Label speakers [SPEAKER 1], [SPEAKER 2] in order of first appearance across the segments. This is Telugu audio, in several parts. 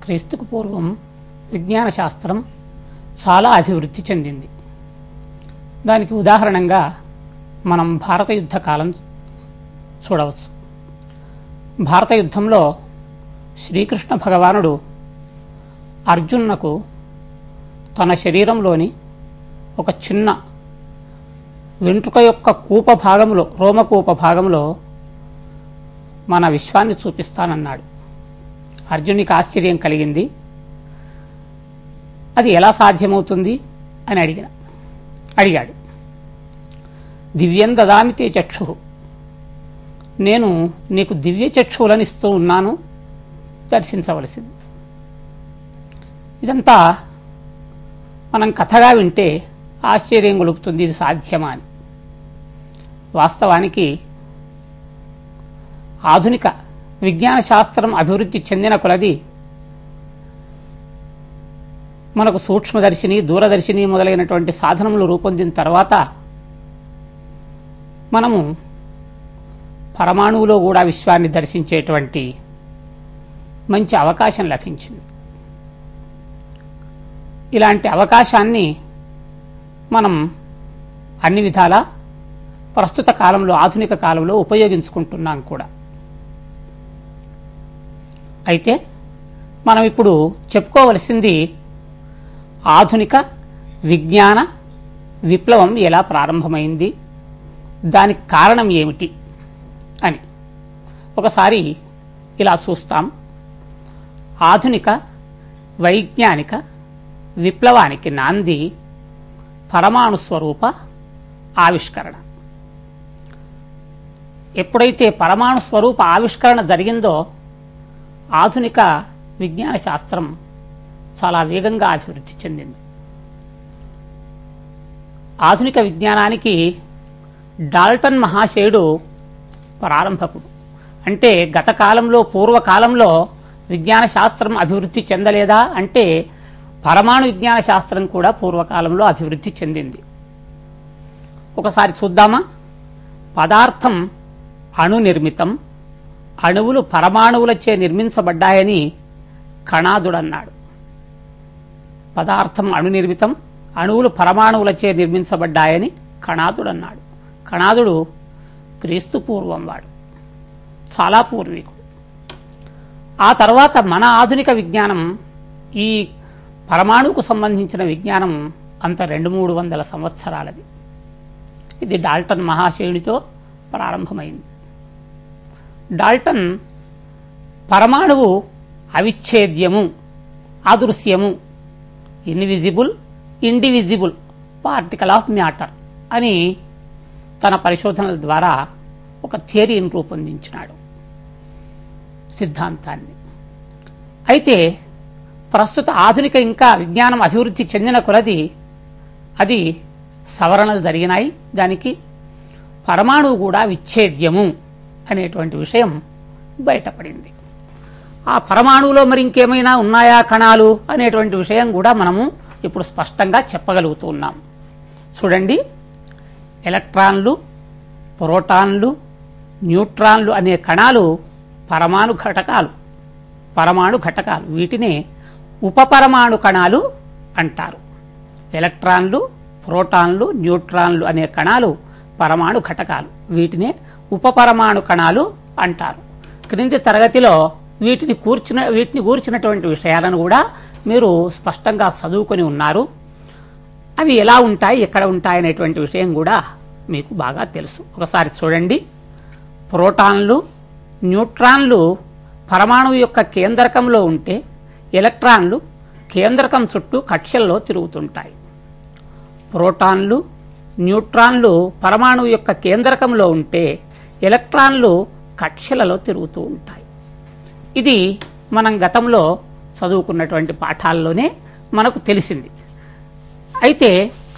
[SPEAKER 1] క్రీస్తుకు పూర్వం విజ్ఞాన శాస్త్రం చాలా అభివృద్ధి చెందింది దానికి ఉదాహరణంగా మనం భారత యుద్ధ కాలం చూడవచ్చు భారత యుద్ధంలో శ్రీకృష్ణ భగవానుడు అర్జునునకు తన శరీరంలోని ఒక చిన్న వెంట్రుక యొక్క కూప భాగంలో రోమకూప భాగంలో మన విశ్వాన్ని చూపిస్తానన్నాడు అర్జునికి ఆశ్చర్యం కలిగింది అది ఎలా సాధ్యమవుతుంది అని అడిగిన అడిగాడు దివ్యం దదామితే చక్షు నేను నీకు దివ్య చక్షువులను ఇస్తూ ఉన్నాను దర్శించవలసింది ఇదంతా మనం కథగా వింటే ఆశ్చర్యం గొలుపుతుంది ఇది సాధ్యమా అని వాస్తవానికి ఆధునిక విజ్ఞాన శాస్త్రం అభివృద్ధి చెందిన కొలది మనకు సూక్ష్మదర్శిని దూరదర్శిని మొదలైనటువంటి సాధనములు రూపొందిన తర్వాత మనము పరమాణువులో కూడా విశ్వాన్ని దర్శించేటువంటి మంచి అవకాశం లభించింది ఇలాంటి అవకాశాన్ని మనం అన్ని విధాలా ప్రస్తుత కాలంలో ఆధునిక కాలంలో ఉపయోగించుకుంటున్నాం కూడా అయితే మనం ఇప్పుడు చెప్పుకోవలసింది ఆధునిక విజ్ఞాన విప్లవం ఎలా ప్రారంభమైంది దానికి కారణం ఏమిటి అని ఒకసారి ఇలా చూస్తాం ఆధునిక వైజ్ఞానిక విప్లవానికి నాంది పరమాణు స్వరూప ఆవిష్కరణ ఎప్పుడైతే పరమాణు స్వరూప ఆవిష్కరణ జరిగిందో ఆధునిక విజ్ఞాన శాస్త్రం చాలా వేగంగా అభివృద్ధి చెందింది ఆధునిక విజ్ఞానానికి డాల్టన్ మహాశయుడు ప్రారంభకుడు అంటే గత కాలంలో పూర్వకాలంలో విజ్ఞాన శాస్త్రం అభివృద్ధి చెందలేదా అంటే పరమాణు విజ్ఞాన శాస్త్రం కూడా పూర్వకాలంలో అభివృద్ధి చెందింది ఒకసారి చూద్దామా పదార్థం అణు నిర్మితం అణువులు పరమాణువులచే నిర్మించబడ్డాయని కణాదుడన్నాడు పదార్థం అణు నిర్మితం అణువులు పరమాణువులచే నిర్మించబడ్డాయని కణాదుడన్నాడు కణాదుడు క్రీస్తు పూర్వం వాడు చాలా పూర్వీకుడు ఆ తర్వాత మన ఆధునిక విజ్ఞానం ఈ పరమాణువుకు సంబంధించిన విజ్ఞానం అంత రెండు మూడు వందల సంవత్సరాలది ఇది డాల్టన్ మహాశయునితో ప్రారంభమైంది డాల్టన్ పరమాణువు అవిచ్ఛేద్యము అదృశ్యము invisible indivisible particle of matter అని తన పరిశోధనల ద్వారా ఒక థియరీని రూపొందించినాడు సిద్ధాంతాన్ని అయితే ప్రస్తుత ఆధునిక ఇంకా విజ్ఞానం అభివృద్ధి చెందిన కొలది అది సవరణలు జరిగినాయి దానికి పరమాణువు కూడా విచ్ఛేద్యము అనేటువంటి విషయం బయటపడింది ఆ పరమాణువులో మరి ఇంకేమైనా ఉన్నాయా కణాలు అనేటువంటి విషయం కూడా మనము ఇప్పుడు స్పష్టంగా చెప్పగలుగుతూ ఉన్నాం చూడండి ఎలక్ట్రాన్లు ప్రోటాన్లు న్యూట్రాన్లు అనే కణాలు పరమాణు ఘటకాలు పరమాణు ఘటకాలు వీటినే ఉపపరమాణు కణాలు అంటారు ఎలక్ట్రాన్లు ప్రోటాన్లు న్యూట్రాన్లు అనే కణాలు పరమాణు ఘటకాలు వీటినే ఉపపరమాణు కణాలు అంటారు క్రింది తరగతిలో వీటిని కూర్చున్న వీటిని కూర్చున్నటువంటి విషయాలను కూడా మీరు స్పష్టంగా చదువుకొని ఉన్నారు అవి ఎలా ఉంటాయి ఎక్కడ ఉంటాయి అనేటువంటి విషయం కూడా మీకు బాగా తెలుసు ఒకసారి చూడండి ప్రోటాన్లు న్యూట్రాన్లు పరమాణువు యొక్క కేంద్రకంలో ఉంటే ఎలక్ట్రాన్లు కేంద్రకం చుట్టూ కక్ష్యల్లో తిరుగుతుంటాయి ప్రోటాన్లు న్యూట్రాన్లు పరమాణువు యొక్క కేంద్రకంలో ఉంటే ఎలక్ట్రాన్లు కక్ష్యలలో తిరుగుతూ ఉంటాయి ఇది మనం గతంలో చదువుకున్నటువంటి పాఠాల్లోనే మనకు తెలిసింది అయితే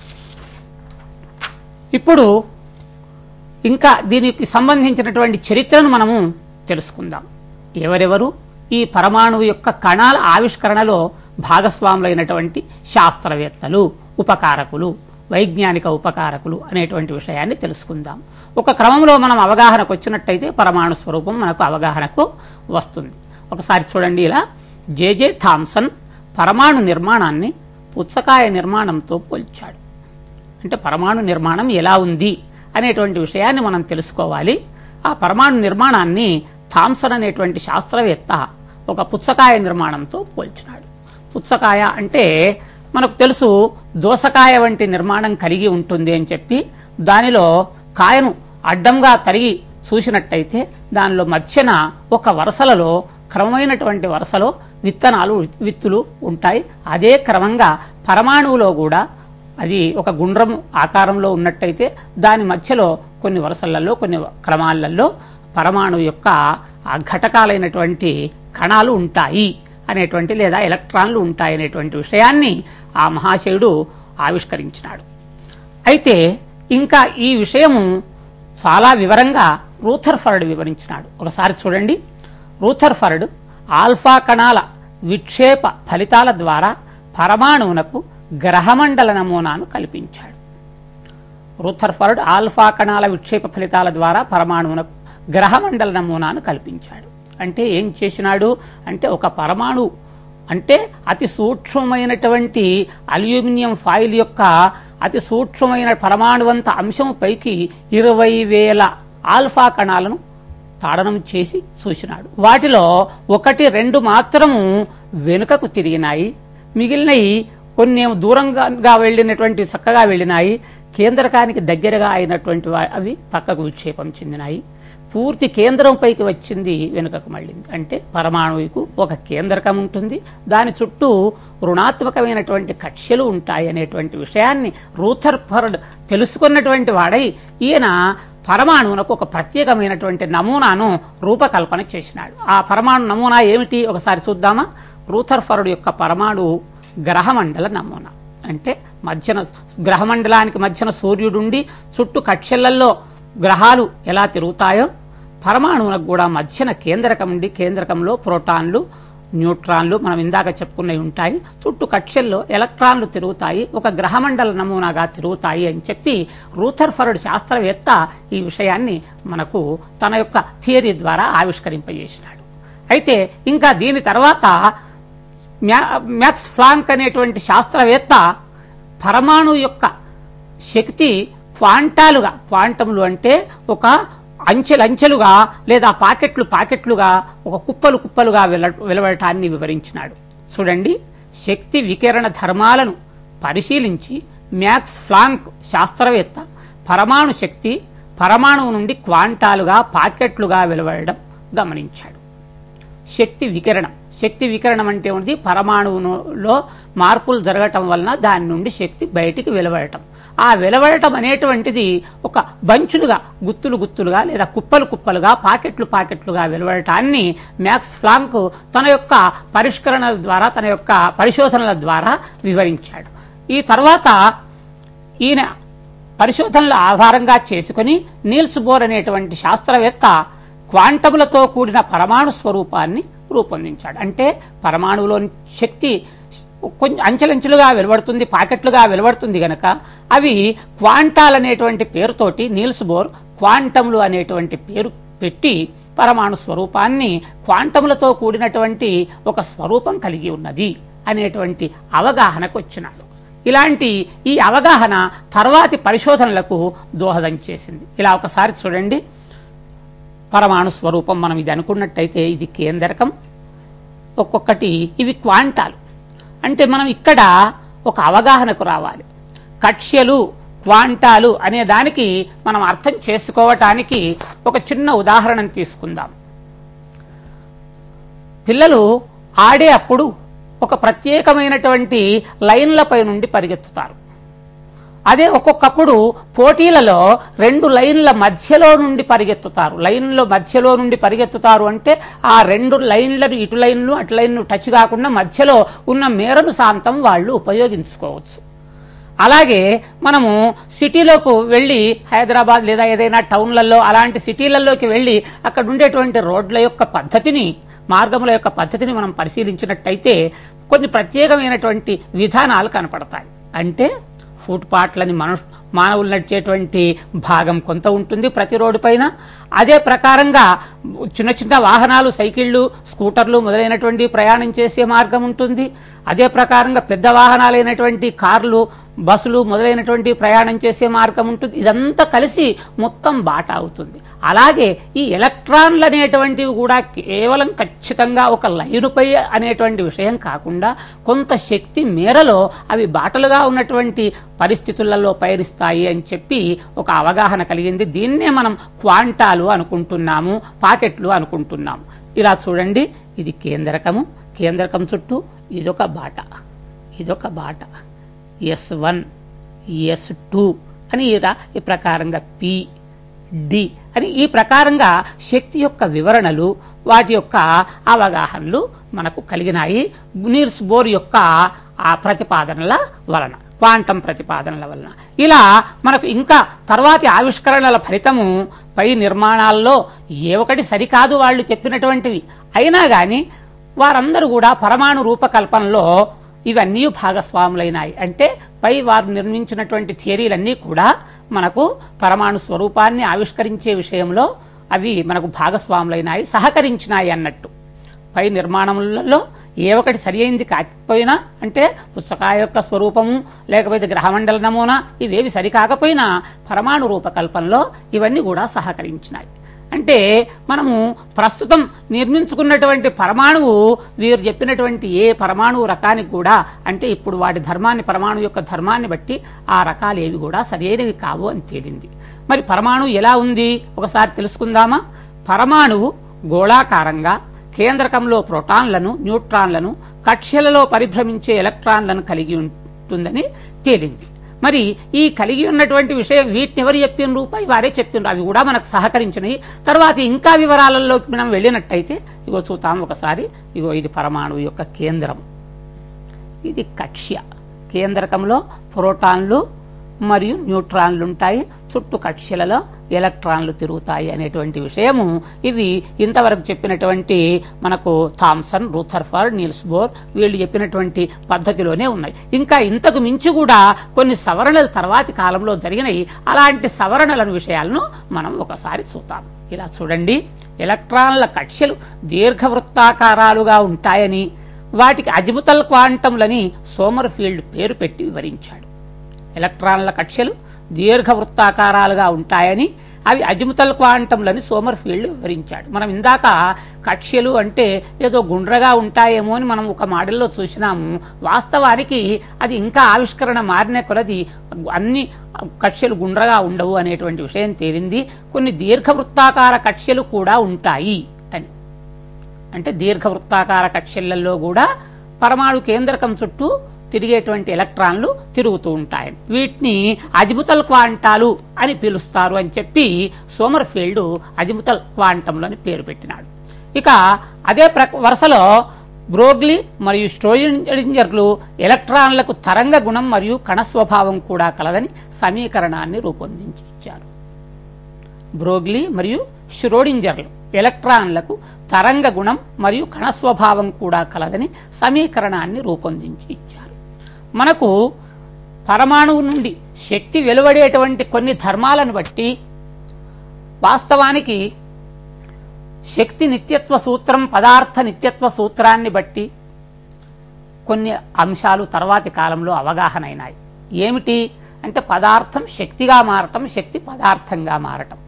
[SPEAKER 1] ఇప్పుడు ఇంకా దీనికి సంబంధించినటువంటి చరిత్రను మనము తెలుసుకుందాం ఎవరెవరు ఈ పరమాణువు యొక్క కణాల ఆవిష్కరణలో భాగస్వాములైనటువంటి శాస్త్రవేత్తలు ఉపకారకులు వైజ్ఞానిక ఉపకారకులు అనేటువంటి విషయాన్ని తెలుసుకుందాం ఒక క్రమంలో మనం అవగాహనకు వచ్చినట్టయితే పరమాణు స్వరూపం మనకు అవగాహనకు వస్తుంది ఒకసారి చూడండి ఇలా జేజే థామ్సన్ పరమాణు నిర్మాణాన్ని పుచ్చకాయ నిర్మాణంతో పోల్చాడు అంటే పరమాణు నిర్మాణం ఎలా ఉంది అనేటువంటి విషయాన్ని మనం తెలుసుకోవాలి ఆ పరమాణు నిర్మాణాన్ని థామ్సన్ అనేటువంటి శాస్త్రవేత్త ఒక పుచ్చకాయ నిర్మాణంతో పోల్చినాడు పుచ్చకాయ అంటే మనకు తెలుసు దోసకాయ వంటి నిర్మాణం కలిగి ఉంటుంది అని చెప్పి దానిలో కాయను అడ్డంగా తరిగి చూసినట్టయితే దానిలో మధ్యన ఒక వరుసలలో క్రమమైనటువంటి వరుసలో విత్తనాలు విత్తులు ఉంటాయి అదే క్రమంగా పరమాణువులో కూడా అది ఒక గుండ్రం ఆకారంలో ఉన్నట్టయితే దాని మధ్యలో కొన్ని వరుసలలో కొన్ని క్రమాలలో పరమాణు యొక్క ఆ ఘటకాలైనటువంటి కణాలు ఉంటాయి అనేటువంటి లేదా ఎలక్ట్రాన్లు ఉంటాయి అనేటువంటి విషయాన్ని ఆ మహాశయుడు ఆవిష్కరించినాడు అయితే ఇంకా ఈ విషయము చాలా వివరంగా రూథర్ఫర్డ్ వివరించినాడు ఒకసారి చూడండి రూథర్ఫర్డ్ ఆల్ఫా కణాల విక్షేప ఫలితాల ద్వారా పరమాణువునకు గ్రహమండల నమూనాను కల్పించాడు రూథర్ఫర్డ్ ఆల్ఫా కణాల విక్షేప ఫలితాల ద్వారా పరమాణువునకు గ్రహమండల నమూనాను కల్పించాడు అంటే ఏం చేసినాడు అంటే ఒక పరమాణు అంటే అతి సూక్ష్మమైనటువంటి అల్యూమినియం ఫాయిల్ యొక్క అతి సూక్ష్మమైన పరమాణువంత అంశం పైకి ఇరవై వేల ఆల్ఫా కణాలను తాడనం చేసి చూసినాడు వాటిలో ఒకటి రెండు మాత్రము వెనుకకు తిరిగినాయి మిగిలినవి కొన్ని ఏమో దూరంగా వెళ్ళినటువంటి చక్కగా వెళ్ళినాయి కేంద్రకానికి దగ్గరగా అయినటువంటి వా- అవి పక్కకు విక్షేపం చెందినాయి పూర్తి కేంద్రం పైకి వచ్చింది వెనుకకు మళ్ళింది అంటే పరమాణువుకు ఒక కేంద్రకం ఉంటుంది దాని చుట్టూ రుణాత్మకమైనటువంటి కక్ష్యలు ఉంటాయి అనేటువంటి విషయాన్ని రూథర్ఫర్డ్ తెలుసుకున్నటువంటి వాడై ఈయన పరమాణువునకు ఒక ప్రత్యేకమైనటువంటి నమూనాను రూపకల్పన చేసినాడు ఆ పరమాణు నమూనా ఏమిటి ఒకసారి చూద్దామా రూథర్ఫర్డ్ యొక్క పరమాణు గ్రహమండల నమూనా అంటే మధ్యన గ్రహమండలానికి మధ్యన సూర్యుడుండి చుట్టూ కక్షలలో గ్రహాలు ఎలా తిరుగుతాయో పరమాణువులకు కూడా మధ్యన కేంద్రకం ఉండి కేంద్రకంలో ప్రోటాన్లు న్యూట్రాన్లు మనం ఇందాక చెప్పుకున్నవి ఉంటాయి చుట్టూ కక్షల్లో ఎలక్ట్రాన్లు తిరుగుతాయి ఒక గ్రహమండల నమూనాగా తిరుగుతాయి అని చెప్పి రూథర్ఫర్డ్ శాస్త్రవేత్త ఈ విషయాన్ని మనకు తన యొక్క థియరీ ద్వారా ఆవిష్కరింపజేసినాడు అయితే ఇంకా దీని తర్వాత మ్యా- మ్యాక్స్ ఫ్లాంక్ అనేటువంటి శాస్త్రవేత్త పరమాణు యొక్క శక్తి క్వాంటాలుగా క్వాంటములు అంటే ఒక అంచెలంచెలుగా లేదా పాకెట్లు పాకెట్లుగా ఒక కుప్పలు కుప్పలుగా వెల వెలువడటాన్ని వివరించినాడు చూడండి శక్తి వికిరణ ధర్మాలను పరిశీలించి మ్యాక్స్ ఫ్లాంక్ శాస్త్రవేత్త పరమాణు శక్తి పరమాణువు నుండి క్వాంటాలుగా పాకెట్లుగా వెలువడడం గమనించాడు శక్తి వికిరణం శక్తి వికిరణం అంటే ఉంది పరమాణువులో మార్పులు జరగటం వలన దాని నుండి శక్తి బయటికి వెలువడటం ఆ వెలువడటం అనేటువంటిది ఒక బంచులుగా గుత్తులు గుత్తులుగా లేదా కుప్పలు కుప్పలుగా పాకెట్లు పాకెట్లుగా వెలువడటాన్ని మ్యాక్స్ ఫ్లాంక్ తన యొక్క పరిష్కరణల ద్వారా తన యొక్క పరిశోధనల ద్వారా వివరించాడు ఈ తర్వాత ఈయన పరిశోధనల ఆధారంగా చేసుకుని నీల్స్ బోర్ అనేటువంటి శాస్త్రవేత్త క్వాంటములతో కూడిన పరమాణు స్వరూపాన్ని రూపొందించాడు అంటే పరమాణువులోని శక్తి కొంచెం అంచెలంచెలుగా వెలువడుతుంది పాకెట్లుగా వెలువడుతుంది గనక అవి క్వాంటాలు అనేటువంటి పేరుతోటి నీల్స్ బోర్ క్వాంటములు అనేటువంటి పేరు పెట్టి పరమాణు స్వరూపాన్ని క్వాంటములతో కూడినటువంటి ఒక స్వరూపం కలిగి ఉన్నది అనేటువంటి అవగాహనకు వచ్చినాడు ఇలాంటి ఈ అవగాహన తర్వాతి పరిశోధనలకు దోహదం చేసింది ఇలా ఒకసారి చూడండి పరమాణు స్వరూపం మనం ఇది అనుకున్నట్టయితే ఇది కేంద్రకం ఒక్కొక్కటి ఇవి క్వాంటాలు అంటే మనం ఇక్కడ ఒక అవగాహనకు రావాలి కక్ష్యలు క్వాంటాలు అనే దానికి మనం అర్థం చేసుకోవటానికి ఒక చిన్న ఉదాహరణను తీసుకుందాం పిల్లలు ఆడే అప్పుడు ఒక ప్రత్యేకమైనటువంటి లైన్లపై నుండి పరిగెత్తుతారు అదే ఒక్కొక్కప్పుడు పోటీలలో రెండు లైన్ల మధ్యలో నుండి పరిగెత్తుతారు లైన్ల మధ్యలో నుండి పరిగెత్తుతారు అంటే ఆ రెండు లైన్లను ఇటు లైన్లు అటు లైన్లు టచ్ కాకుండా మధ్యలో ఉన్న మేరను శాంతం వాళ్ళు ఉపయోగించుకోవచ్చు అలాగే మనము సిటీలోకి వెళ్ళి హైదరాబాద్ లేదా ఏదైనా టౌన్లలో అలాంటి సిటీలలోకి వెళ్ళి అక్కడ ఉండేటువంటి రోడ్ల యొక్క పద్ధతిని మార్గముల యొక్క పద్ధతిని మనం పరిశీలించినట్టయితే కొన్ని ప్రత్యేకమైనటువంటి విధానాలు కనపడతాయి అంటే ఫుట్ పాట్లని మనుష్ మానవులు నడిచేటువంటి భాగం కొంత ఉంటుంది ప్రతి రోడ్డు పైన అదే ప్రకారంగా చిన్న చిన్న వాహనాలు సైకిళ్లు స్కూటర్లు మొదలైనటువంటి ప్రయాణం చేసే మార్గం ఉంటుంది అదే ప్రకారంగా పెద్ద వాహనాలైనటువంటి కార్లు బస్సులు మొదలైనటువంటి ప్రయాణం చేసే మార్గం ఉంటుంది ఇదంతా కలిసి మొత్తం బాట అవుతుంది అలాగే ఈ ఎలక్ట్రాన్లు అనేటువంటివి కూడా కేవలం ఖచ్చితంగా ఒక లైనుపై అనేటువంటి విషయం కాకుండా కొంత శక్తి మేరలో అవి బాటలుగా ఉన్నటువంటి పరిస్థితులలో పయనిస్తాయి అని చెప్పి ఒక అవగాహన కలిగింది దీన్నే మనం క్వాంటాలు అనుకుంటున్నాము పాకెట్లు అనుకుంటున్నాము ఇలా చూడండి ఇది కేంద్రకము కేంద్రకం చుట్టూ ఇదొక బాట ఇదొక బాట ఎస్ వన్ ఎస్ టూ అని ఈ రా- ఈ ప్రకారంగా పి డి అని ఈ ప్రకారంగా శక్తి యొక్క వివరణలు వాటి యొక్క అవగాహనలు మనకు కలిగినాయి నీర్స్ బోర్ యొక్క ఆ ప్రతిపాదనల వలన క్వాంటం ప్రతిపాదనల వలన ఇలా మనకు ఇంకా తర్వాతి ఆవిష్కరణల ఫలితము పై నిర్మాణాల్లో ఏ ఒకటి సరికాదు వాళ్ళు చెప్పినటువంటివి అయినా గాని వారందరూ కూడా పరమాణు రూపకల్పనలో ఇవన్నీ భాగస్వాములైనాయి అంటే పై వారు నిర్మించినటువంటి థియరీలన్నీ కూడా మనకు పరమాణు స్వరూపాన్ని ఆవిష్కరించే విషయంలో అవి మనకు భాగస్వాములైనాయి సహకరించినాయి అన్నట్టు పై నిర్మాణములలో ఏ ఒకటి సరి అయింది కాకపోయినా అంటే పుస్తకాల యొక్క స్వరూపము లేకపోతే గ్రహమండల నమూనా ఇవేవి సరికాకపోయినా పరమాణు రూపకల్పనలో ఇవన్నీ కూడా సహకరించినాయి అంటే మనము ప్రస్తుతం నిర్మించుకున్నటువంటి పరమాణువు వీరు చెప్పినటువంటి ఏ పరమాణువు రకానికి కూడా అంటే ఇప్పుడు వాటి ధర్మాన్ని పరమాణు యొక్క ధర్మాన్ని బట్టి ఆ రకాలు ఏవి కూడా సరైనవి కావు అని తేలింది మరి పరమాణువు ఎలా ఉంది ఒకసారి తెలుసుకుందామా పరమాణువు గోళాకారంగా కేంద్రకంలో ప్రోటాన్లను న్యూట్రాన్లను కక్ష్యలలో పరిభ్రమించే ఎలక్ట్రాన్లను కలిగి ఉంటుందని తేలింది మరి ఈ కలిగి ఉన్నటువంటి విషయం వీటిని ఎవరు చెప్పిన రూపాయి వారే చెప్పినారు అవి కూడా మనకు సహకరించినాయి తర్వాత ఇంకా వివరాలలోకి మనం వెళ్ళినట్టయితే ఇగో చూద్దాం ఒకసారి ఇగో ఇది పరమాణువు యొక్క కేంద్రం ఇది కక్ష్య కేంద్రకంలో ప్రోటాన్లు మరియు న్యూట్రాన్లు ఉంటాయి చుట్టూ కక్ష్యలలో ఎలక్ట్రాన్లు తిరుగుతాయి అనేటువంటి విషయము ఇవి ఇంతవరకు చెప్పినటువంటి మనకు థామ్సన్ రూథర్ఫర్డ్ నీల్స్ బోర్ వీళ్ళు చెప్పినటువంటి పద్ధతిలోనే ఉన్నాయి ఇంకా ఇంతకు మించి కూడా కొన్ని సవరణలు తర్వాతి కాలంలో జరిగినాయి అలాంటి సవరణల విషయాలను మనం ఒకసారి చూద్దాం ఇలా చూడండి ఎలక్ట్రాన్ల కక్ష్యలు దీర్ఘవృత్తాకారాలుగా ఉంటాయని వాటికి అజిముతల్ క్వాంటంలని సోమర్ ఫీల్డ్ పేరు పెట్టి వివరించాడు ఎలక్ట్రాన్ల కక్ష్యలు దీర్ఘవృత్తాకారాలుగా ఉంటాయని అవి అజిముతల్ క్వాంటంలని సోమర్ ఫీల్డ్ వివరించాడు మనం ఇందాక కక్ష్యలు అంటే ఏదో గుండ్రగా ఉంటాయేమో అని మనం ఒక మోడల్లో చూసినాము వాస్తవానికి అది ఇంకా ఆవిష్కరణ మారిన కొలది అన్ని కక్ష్యలు గుండ్రగా ఉండవు అనేటువంటి విషయం తేలింది కొన్ని దీర్ఘవృత్తాకార కక్ష్యలు కూడా ఉంటాయి అని అంటే దీర్ఘవృత్తాకార కక్ష్యలలో కూడా పరమాణు కేంద్రకం చుట్టూ తిరిగేటువంటి ఎలక్ట్రాన్లు తిరుగుతూ ఉంటాయి వీటిని అజిముతల్ క్వాంటాలు అని పిలుస్తారు అని చెప్పి సోమర్ ఫీల్డ్ అజిముతల్ క్వాంటంలు అని పేరు పెట్టినాడు ఇక అదే ప్ర- వరుసలో బ్రోగ్లీ మరియు స్ట్రోయింజర్లు ఎలక్ట్రాన్లకు తరంగ గుణం మరియు కణ స్వభావం కూడా కలదని సమీకరణాన్ని రూపొందించి ఇచ్చారు బ్రోగ్లీ మరియు ష్రోడింజర్లు ఎలక్ట్రాన్లకు తరంగ గుణం మరియు కణ స్వభావం కూడా కలదని సమీకరణాన్ని రూపొందించి ఇచ్చారు మనకు పరమాణువు నుండి శక్తి వెలువడేటువంటి కొన్ని ధర్మాలను బట్టి వాస్తవానికి శక్తి నిత్యత్వ సూత్రం పదార్థ నిత్యత్వ సూత్రాన్ని బట్టి కొన్ని అంశాలు తర్వాతి కాలంలో అవగాహన అయినాయి ఏమిటి అంటే పదార్థం శక్తిగా మారటం శక్తి పదార్థంగా మారటం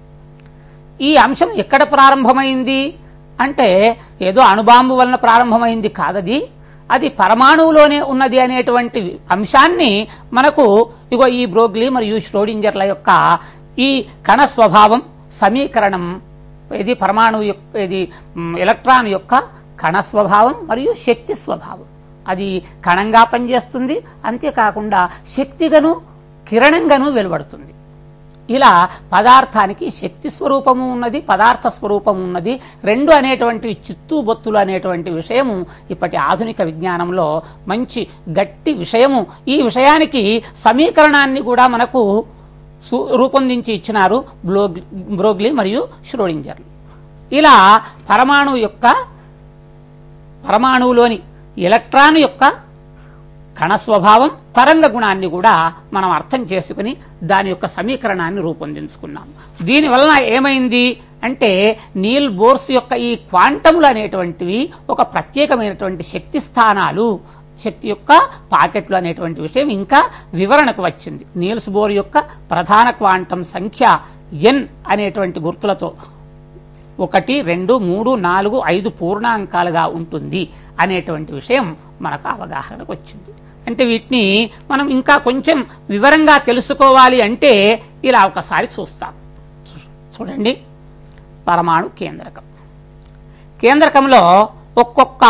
[SPEAKER 1] ఈ అంశం ఎక్కడ ప్రారంభమైంది అంటే ఏదో అణుబాంబు వలన ప్రారంభమైంది కాదది అది పరమాణువులోనే ఉన్నది అనేటువంటి అంశాన్ని మనకు ఇగో ఈ బ్రోగ్లీ మరియు ష్రోడింజర్ల యొక్క ఈ కణ స్వభావం సమీకరణం ఇది పరమాణువు యొక్క ఇది మ్, ఎలక్ట్రాన్ యొక్క కణ స్వభావం మరియు శక్తి స్వభావం అది కణంగా పనిచేస్తుంది అంతేకాకుండా శక్తిగాను కిరణంగాను వెలువడుతుంది ఇలా పదార్థానికి శక్తి స్వరూపము ఉన్నది పదార్థ స్వరూపము ఉన్నది రెండు అనేటువంటివి చిత్తు బొత్తులు అనేటువంటి విషయము ఇప్పటి ఆధునిక విజ్ఞానంలో మంచి గట్టి విషయము ఈ విషయానికి సమీకరణాన్ని కూడా మనకు సు- రూపొందించి ఇచ్చినారు బ్లోగ్ బ్రోగ్లీ మరియు ష్రోడింజర్లు ఇలా పరమాణువు యొక్క పరమాణువులోని ఎలక్ట్రాన్ యొక్క కణ స్వభావం తరంగ గుణాన్ని కూడా మనం అర్థం చేసుకుని దాని యొక్క సమీకరణాన్ని రూపొందించుకున్నాం దీనివలన ఏమైంది అంటే నీల్ బోర్స్ యొక్క ఈ క్వాంటములు అనేటువంటివి ఒక ప్రత్యేకమైనటువంటి శక్తి స్థానాలు శక్తి యొక్క పాకెట్లు అనేటువంటి విషయం ఇంకా వివరణకు వచ్చింది నీల్స్ బోర్ యొక్క ప్రధాన క్వాంటం సంఖ్య ఎన్ అనేటువంటి గుర్తులతో ఒకటి రెండు మూడు నాలుగు ఐదు పూర్ణాంకాలుగా ఉంటుంది అనేటువంటి విషయం మనకు అవగాహనకు వచ్చింది అంటే వీటిని మనం ఇంకా కొంచెం వివరంగా తెలుసుకోవాలి అంటే ఇలా ఒకసారి చూస్తాం చూ- చూడండి పరమాణు కేంద్రకం కేంద్రకంలో ఒక్కొక్క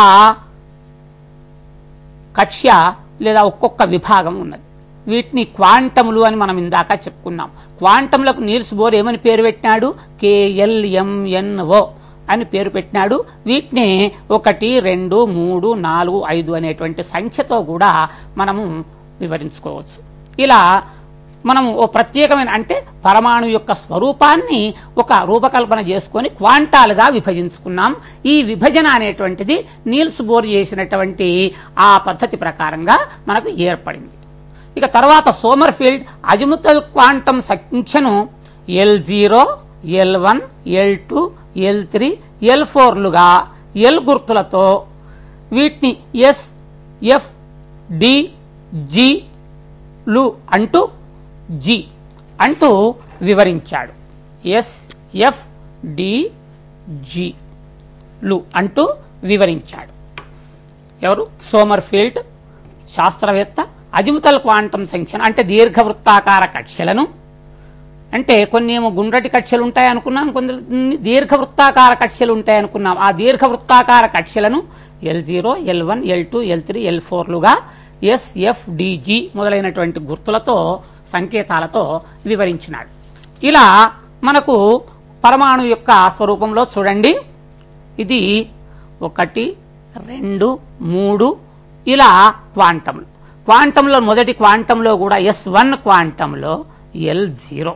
[SPEAKER 1] కక్ష్య లేదా ఒక్కొక్క విభాగం ఉన్నది వీటిని క్వాంటములు అని మనం ఇందాక చెప్పుకున్నాం క్వాంటములకు నీల్స్ బోర్ ఏమని పేరు పెట్టినాడు కేఎల్ఎంఎన్ఓ అని పేరు పెట్టినాడు వీటిని ఒకటి రెండు మూడు నాలుగు ఐదు అనేటువంటి సంఖ్యతో కూడా మనము వివరించుకోవచ్చు ఇలా మనము ఓ ప్రత్యేకమైన అంటే పరమాణు యొక్క స్వరూపాన్ని ఒక రూపకల్పన చేసుకొని క్వాంటాలుగా విభజించుకున్నాం ఈ విభజన అనేటువంటిది నీల్స్ బోర్ చేసినటువంటి ఆ పద్ధతి ప్రకారంగా మనకు ఏర్పడింది ఇక తర్వాత సోమర్ఫీల్డ్ అజిముతల్ క్వాంటం సంఖ్యను L zero L one L two L three L ఫోర్లుగా ఎల్ గుర్తులతో వీటిని ఎస్ ఎఫ్ డి జి లు అంటూ జి అంటూ వివరించాడు ఎస్ ఎఫ్ డి జి లు అంటూ వివరించాడు ఎవరు సోమర్ఫీల్డ్ శాస్త్రవేత్త అజిముతల్ క్వాంటం సంఖ్యను అంటే దీర్ఘవృత్తాకార కక్ష్యలను అంటే కొన్ని ఏమో గుండ్రటి కక్ష్యలు ఉంటాయి అనుకున్నాం కొన్ని దీర్ఘవృత్తాకార కక్ష్యలు ఉంటాయి అనుకున్నాం ఆ దీర్ఘవృత్తాకార కక్ష్యలను L zero L one L two L three L ఫోర్లుగా ఎస్ ఎఫ్ డిజి మొదలైనటువంటి గుర్తులతో సంకేతాలతో వివరించినాడు ఇలా మనకు పరమాణు యొక్క స్వరూపంలో చూడండి ఇది ఒకటి రెండు మూడు ఇలా క్వాంటములు క్వాంటంలో మొదటి క్వాంటంలో కూడా ఎస్ వన్ క్వాంటంలో ఎల్ జీరో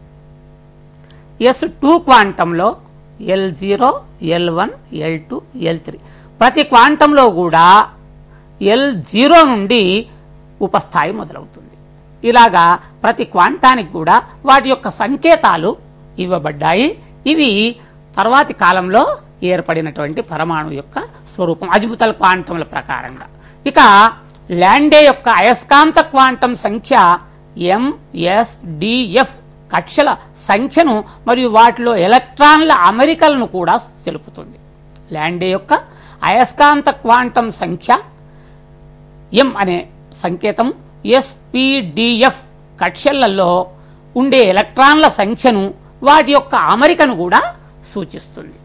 [SPEAKER 1] ఎస్ టూ క్వాంటంలో L zero L one L two L three ప్రతి క్వాంటంలో కూడా ఎల్ జీరో నుండి ఉపస్థాయి మొదలవుతుంది ఇలాగా ప్రతి క్వాంటానికి కూడా వాటి యొక్క సంకేతాలు ఇవ్వబడ్డాయి ఇవి తర్వాతి కాలంలో ఏర్పడినటువంటి పరమాణు యొక్క స్వరూపం అజిముతల్ క్వాంటంల ప్రకారంగా ఇక ల్యాండే యొక్క అయస్కాంత క్వాంటం సంఖ్య ఎంఎస్డిఎఫ్ కక్షల సంఖ్యను మరియు వాటిలో ఎలక్ట్రాన్ల అమెరికలను కూడా తెలుపుతుంది ల్యాండే యొక్క అయస్కాంత క్వాంటం సంఖ్య ఎం అనే సంకేతం ఎస్పిడిఎఫ్ కక్షలలో ఉండే ఎలక్ట్రాన్ల సంఖ్యను వాటి యొక్క అమరికను కూడా సూచిస్తుంది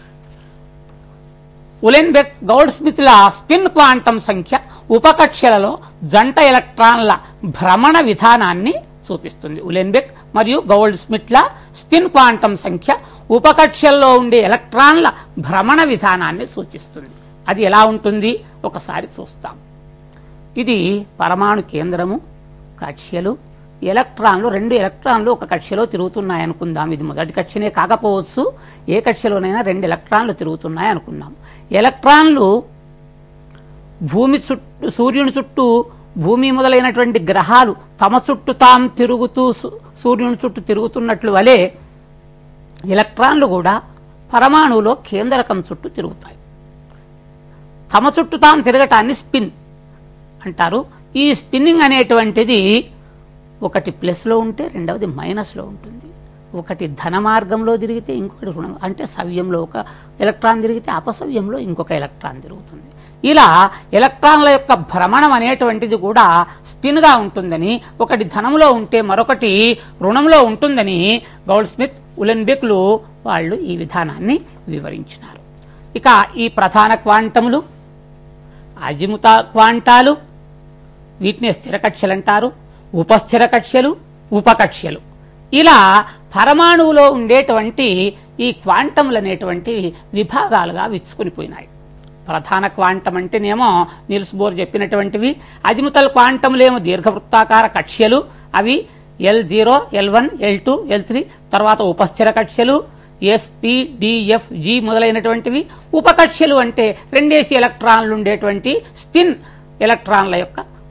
[SPEAKER 1] ఉలెన్బెక్ గౌడ్ స్మిత్ల స్పిన్ క్వాంటం సంఖ్య ఉపకక్షలలో జంట ఎలక్ట్రాన్ల భ్రమణ విధానాన్ని చూపిస్తుంది ఉలెన్బెక్ మరియు గౌల్డ్ స్మిట్ల స్పిన్ క్వాంటం సంఖ్య ఉపకక్షల్లో ఉండే ఎలక్ట్రాన్ల భ్రమణ విధానాన్ని సూచిస్తుంది అది ఎలా ఉంటుంది ఒకసారి చూస్తాం ఇది పరమాణు కేంద్రము కక్ష్యలు ఎలక్ట్రాన్లు రెండు ఎలక్ట్రాన్లు ఒక కక్షలో తిరుగుతున్నాయి అనుకుందాం ఇది మొదటి కక్షనే కాకపోవచ్చు ఏ కక్షలోనైనా రెండు ఎలక్ట్రాన్లు తిరుగుతున్నాయి అనుకుందాం ఎలక్ట్రాన్లు భూమి చుట్టూ సూర్యుని చుట్టూ భూమి మొదలైనటువంటి గ్రహాలు తమ చుట్టూ తాం తిరుగుతూ సు- సూర్యుని చుట్టూ తిరుగుతున్నట్లు వలె ఎలక్ట్రాన్లు కూడా పరమాణువులో కేంద్రకం చుట్టూ తిరుగుతాయి తమ చుట్టూ తాము తిరగటాన్ని స్పిన్ అంటారు ఈ స్పిన్నింగ్ అనేటువంటిది ఒకటి ప్లస్లో ఉంటే రెండవది మైనస్లో ఉంటుంది ఒకటి ధన మార్గంలో తిరిగితే ఇంకొకటి రుణం అంటే సవ్యంలో ఒక ఎలక్ట్రాన్ తిరిగితే అపసవ్యంలో ఇంకొక ఎలక్ట్రాన్ తిరుగుతుంది ఇలా ఎలక్ట్రాన్ల యొక్క భ్రమణం అనేటువంటిది కూడా స్పిన్గా ఉంటుందని ఒకటి ధనంలో ఉంటే మరొకటి రుణంలో ఉంటుందని గౌడ్ స్మిత్ ఉలెన్బెక్లు వాళ్ళు ఈ విధానాన్ని వివరించినారు ఇక ఈ ప్రధాన క్వాంటములు అజిముత క్వాంటాలు వీటిని స్థిర కక్షలు అంటారు ఉపస్థిర కక్షలు ఉపకక్షలు ఇలా పరమాణువులో ఉండేటువంటి ఈ క్వాంటములు అనేటువంటి విభాగాలుగా విచ్చుకునిపోయినాయి ప్రధాన క్వాంటం అంటేనేమో నిల్స్ బోర్ చెప్పినటువంటివి అజిముతల్ క్వాంటములేమో దీర్ఘవృత్తాకార కక్ష్యలు అవి L zero L one L two L three తర్వాత ఉపస్థిర కక్ష్యలు ఎస్ పి డిఎఫ్ జి మొదలైనటువంటివి ఉపకక్ష్యలు అంటే రెండేసి ఎలక్ట్రాన్లు ఉండేటువంటి స్పిన్ ఎలక్ట్రాన్ల యొక్క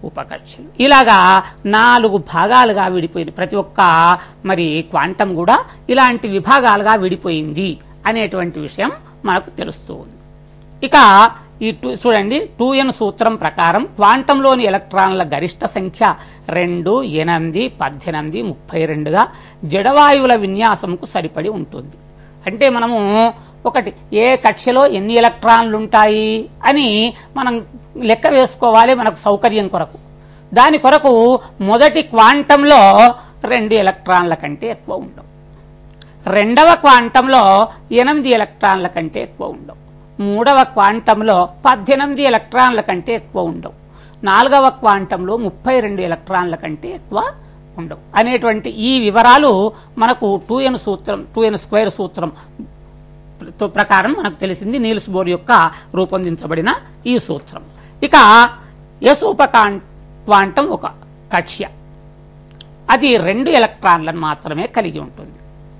[SPEAKER 1] ఉపకక్షలు ఇలాగా నాలుగు భాగాలుగా విడిపోయింది ప్రతి ఒక్క మరి క్వాంటం కూడా ఇలాంటి విభాగాలుగా విడిపోయింది అనేటువంటి విషయం మనకు తెలుస్తూ ఉంది ఇక ఈ టూ చూడండి టూ ఎన్ సూత్రం ప్రకారం క్వాంటంలోని ఎలక్ట్రాన్ల గరిష్ట సంఖ్య రెండు ఎనిమిది పద్దెనిమిది ముప్పై రెండుగా జడవాయువుల విన్యాసంకు సరిపడి ఉంటుంది అంటే మనము ఒకటి ఏ కక్షలో ఎన్ని ఎలక్ట్రాన్లు ఉంటాయి అని మనం లెక్క వేసుకోవాలి మనకు సౌకర్యం కొరకు దాని కొరకు మొదటి క్వాంటంలో రెండు ఎలక్ట్రాన్ల కంటే ఎక్కువ ఉండవు రెండవ క్వాంటంలో ఎనిమిది ఎలక్ట్రాన్ల కంటే ఎక్కువ ఉండవు మూడవ క్వాంటంలో పద్దెనిమిది ఎలక్ట్రాన్ల కంటే ఎక్కువ ఉండవు నాలుగవ క్వాంటంలో ముప్పై రెండు ఎలక్ట్రాన్ల కంటే ఎక్కువ ఉండవు అనేటువంటి ఈ వివరాలు మనకు టూ ఎన్ సూత్రం టూ ఎన్ స్క్వేర్ సూత్రం తో ప్రకారం మనకు తెలిసింది నీల్స్ బోర్ యొక్క రూపొందించబడిన ఈ సూత్రం ఇక ఎస్ ఉపకాన్ క్వాంటం ఒక కక్ష్య అది రెండు ఎలక్ట్రాన్లను మాత్రమే కలిగి ఉంటుంది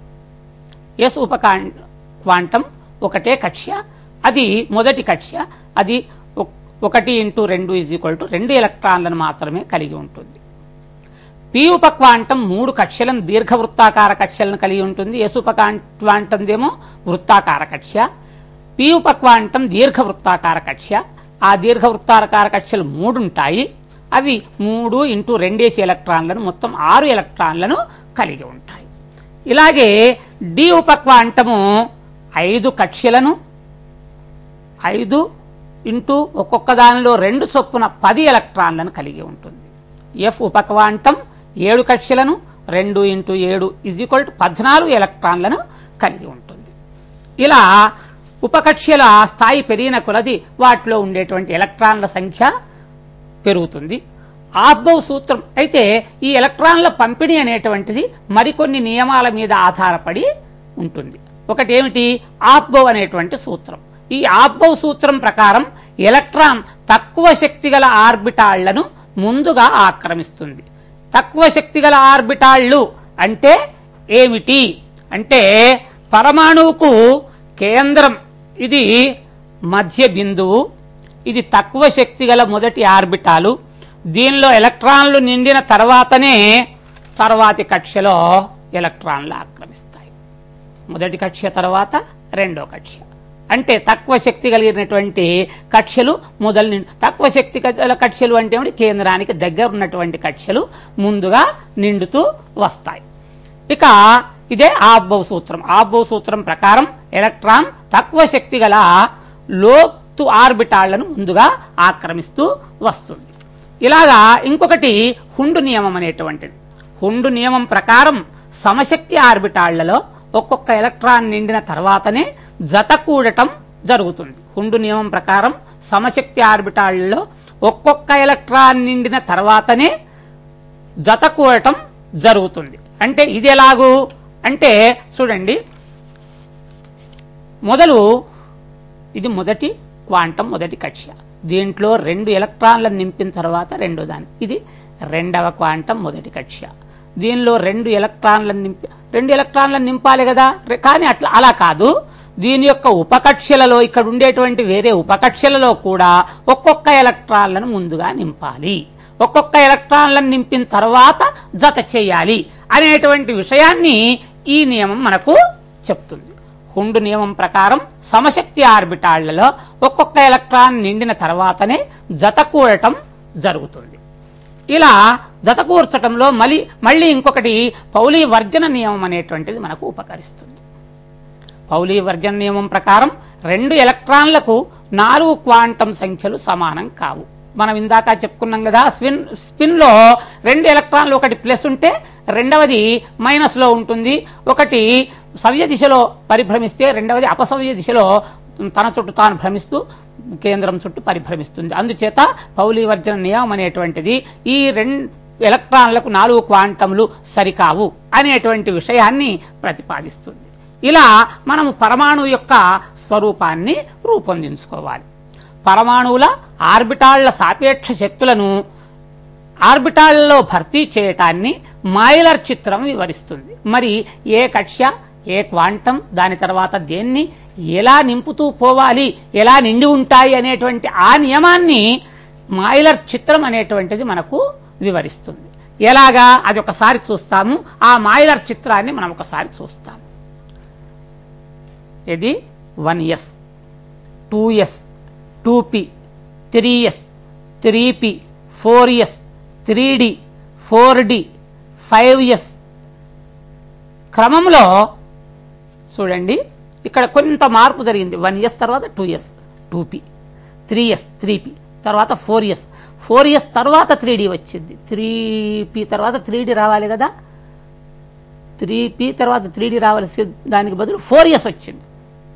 [SPEAKER 1] ఎస్ ఉపకాన్ క్వాంటం ఒకటే కక్ష్య అది మొదటి కక్ష్య అది ఒక్- ఒకటి ఇంటూ రెండు ఈజ్ ఈక్వల్ టు రెండు ఎలక్ట్రాన్లను మాత్రమే కలిగి ఉంటుంది పి ఉప క్వాంటం మూడు కక్ష్యలను దీర్ఘవృత్తాకార కక్ష్యలను కలిగి ఉంటుంది ఎస్ ఉప క్వాంటందేమో వృత్తాకార కక్ష్య పి ఉప క్వాంటం దీర్ఘవృత్తాకార కక్ష్య ఆ దీర్ఘవృత్తాకార కక్ష్యలు మూడు ఉంటాయి అవి మూడు ఇంటూ రెండేసి ఎలక్ట్రాన్లను మొత్తం ఆరు ఎలక్ట్రాన్లను కలిగి ఉంటాయి ఇలాగే డి ఉప క్వాంటము ఐదు కక్ష్యలను ఐదు ఇంటూ ఒక్కొక్క దానిలో రెండు చొప్పున పది ఎలక్ట్రాన్లను కలిగి ఉంటుంది ఎఫ్ ఉపక్వాంటం ఏడు కక్ష్యలను రెండు ఇంటూ ఏడు ఇజ్ ఈక్వల్ టు పద్నాలుగు ఎలక్ట్రాన్లను కలిగి ఉంటుంది ఇలా ఉపకక్ష్యల స్థాయి పెరిగిన కొలది వాటిలో ఉండేటువంటి ఎలక్ట్రాన్ల సంఖ్య పెరుగుతుంది ఆబ్బౌ సూత్రం అయితే ఈ ఎలక్ట్రాన్ల పంపిణీ అనేటువంటిది మరికొన్ని నియమాల మీద ఆధారపడి ఉంటుంది ఒకటి ఏమిటి ఆబ్బౌ అనేటువంటి సూత్రం ఈ ఆబ్బౌ సూత్రం ప్రకారం ఎలక్ట్రాన్ తక్కువ శక్తి గల ఆర్బిటాళ్లను ముందుగా ఆక్రమిస్తుంది తక్కువ శక్తి గల ఆర్బిటాళ్లు అంటే ఏమిటి అంటే పరమాణువుకు కేంద్రం ఇది మధ్య బిందువు ఇది తక్కువ శక్తి గల మొదటి ఆర్బిటాలు దీనిలో ఎలక్ట్రాన్లు నిండిన తర్వాతనే తర్వాతి కక్షలో ఎలక్ట్రాన్లు ఆక్రమిస్తాయి మొదటి కక్ష్య తర్వాత రెండో కక్ష్య అంటే తక్కువ శక్తి కలిగినటువంటి కక్షలు మొదలు నిండు తక్కువ శక్తి గల కక్షలు అంటే ఏమిటి? కేంద్రానికి దగ్గర ఉన్నటువంటి కక్షలు ముందుగా నిండుతూ వస్తాయి ఇక ఇదే ఆబ్బౌ సూత్రం ఆబ్బౌ సూత్రం ప్రకారం ఎలక్ట్రాన్ తక్కువ శక్తి గల లోతు ఆర్బిటాళ్లను ముందుగా ఆక్రమిస్తూ వస్తుంది ఇలాగా ఇంకొకటి హుండు నియమం అనేటువంటిది హుండు నియమం ప్రకారం సమశక్తి ఆర్బిటాళ్లలో ఒక్కొక్క ఎలక్ట్రాన్ నిండిన తర్వాతనే జత కూడటం జరుగుతుంది హుండు నియమం ప్రకారం సమశక్తి ఆర్బిటాళ్లలో ఒక్కొక్క ఎలక్ట్రాన్ నిండిన తర్వాతనే జత కూడటం జరుగుతుంది అంటే ఇది ఎలాగూ అంటే చూడండి మొదలు ఇది మొదటి క్వాంటం మొదటి కక్ష్య దీంట్లో రెండు ఎలక్ట్రాన్లను నింపిన తర్వాత రెండో దాని ఇది రెండవ క్వాంటం మొదటి కక్ష్య దీనిలో రెండు ఎలక్ట్రాన్లను నింపి రెండు ఎలక్ట్రాన్లను నింపాలి కదా రె- కానీ అట్లా అలా కాదు దీని యొక్క ఉపకక్ష్యలలో ఇక్కడ ఉండేటువంటి వేరే ఉపకక్ష్యలలో కూడా ఒక్కొక్క ఎలక్ట్రాన్లను ముందుగా నింపాలి ఒక్కొక్క ఎలక్ట్రాన్లను నింపిన తర్వాత జత చేయాలి అనేటువంటి విషయాన్ని ఈ నియమం మనకు చెప్తుంది హుండు నియమం ప్రకారం సమశక్తి ఆర్బిటాళ్లలో ఒక్కొక్క ఎలక్ట్రాన్ నిండిన తర్వాతనే జత కూడటం జరుగుతుంది ఇలా జత కూర్చటంలో మళ్ళీ మళ్ళీ ఇంకొకటి పౌలీ వర్జన నియమం అనేటువంటిది మనకు ఉపకరిస్తుంది పౌలీ వర్జన నియమం ప్రకారం రెండు ఎలక్ట్రాన్లకు నాలుగు క్వాంటం సంఖ్యలు సమానం కావు మనం ఇందాక చెప్పుకున్నాం కదా స్పిన్ స్పిన్ లో రెండు ఎలక్ట్రాన్లు ఒకటి ప్లస్ ఉంటే రెండవది మైనస్ లో ఉంటుంది ఒకటి సవ్య దిశలో పరిభ్రమిస్తే రెండవది అపసవ్య దిశలో తన చుట్టూ తాను భ్రమిస్తూ కేంద్రం చుట్టూ పరిభ్రమిస్తుంది అందుచేత పౌలీవర్జన నియమం అనేటువంటిది ఈ రెండు ఎలక్ట్రాన్లకు నాలుగు క్వాంటంలు సరికావు అనేటువంటి విషయాన్ని ప్రతిపాదిస్తుంది ఇలా మనము పరమాణువు యొక్క స్వరూపాన్ని రూపొందించుకోవాలి పరమాణువుల ఆర్బిటాళ్ల సాపేక్ష శక్తులను ఆర్బిటాల్లో భర్తీ చేయటాన్ని మాయిలర్ చిత్రం వివరిస్తుంది మరి ఏ కక్ష్య ఏ క్వాంటం దాని తర్వాత దేన్ని ఎలా నింపుతూ పోవాలి ఎలా నిండి ఉంటాయి అనేటువంటి ఆ నియమాన్ని మాయిలర్ చిత్రం అనేటువంటిది మనకు వివరిస్తుంది ఎలాగా అది ఒకసారి చూస్తాము ఆ మాయిలర్ చిత్రాన్ని మనం ఒకసారి చూస్తాము ఇది one yes two yes two P three S three P four S three D four D five S క్రమంలో చూడండి ఇక్కడ కొంత మార్పు జరిగింది వన్ ఇయర్స్ తర్వాత two S two P three S three P తర్వాత ఫోర్ ఇయర్స్ ఫోర్ ఇయర్స్ తర్వాత త్రీ డి వచ్చింది త్రీ పి తర్వాత త్రీ డి రావాలి కదా త్రీ పి తర్వాత త్రీ డి రావాల్సి దానికి బదులు ఫోర్ ఇయర్స్ వచ్చింది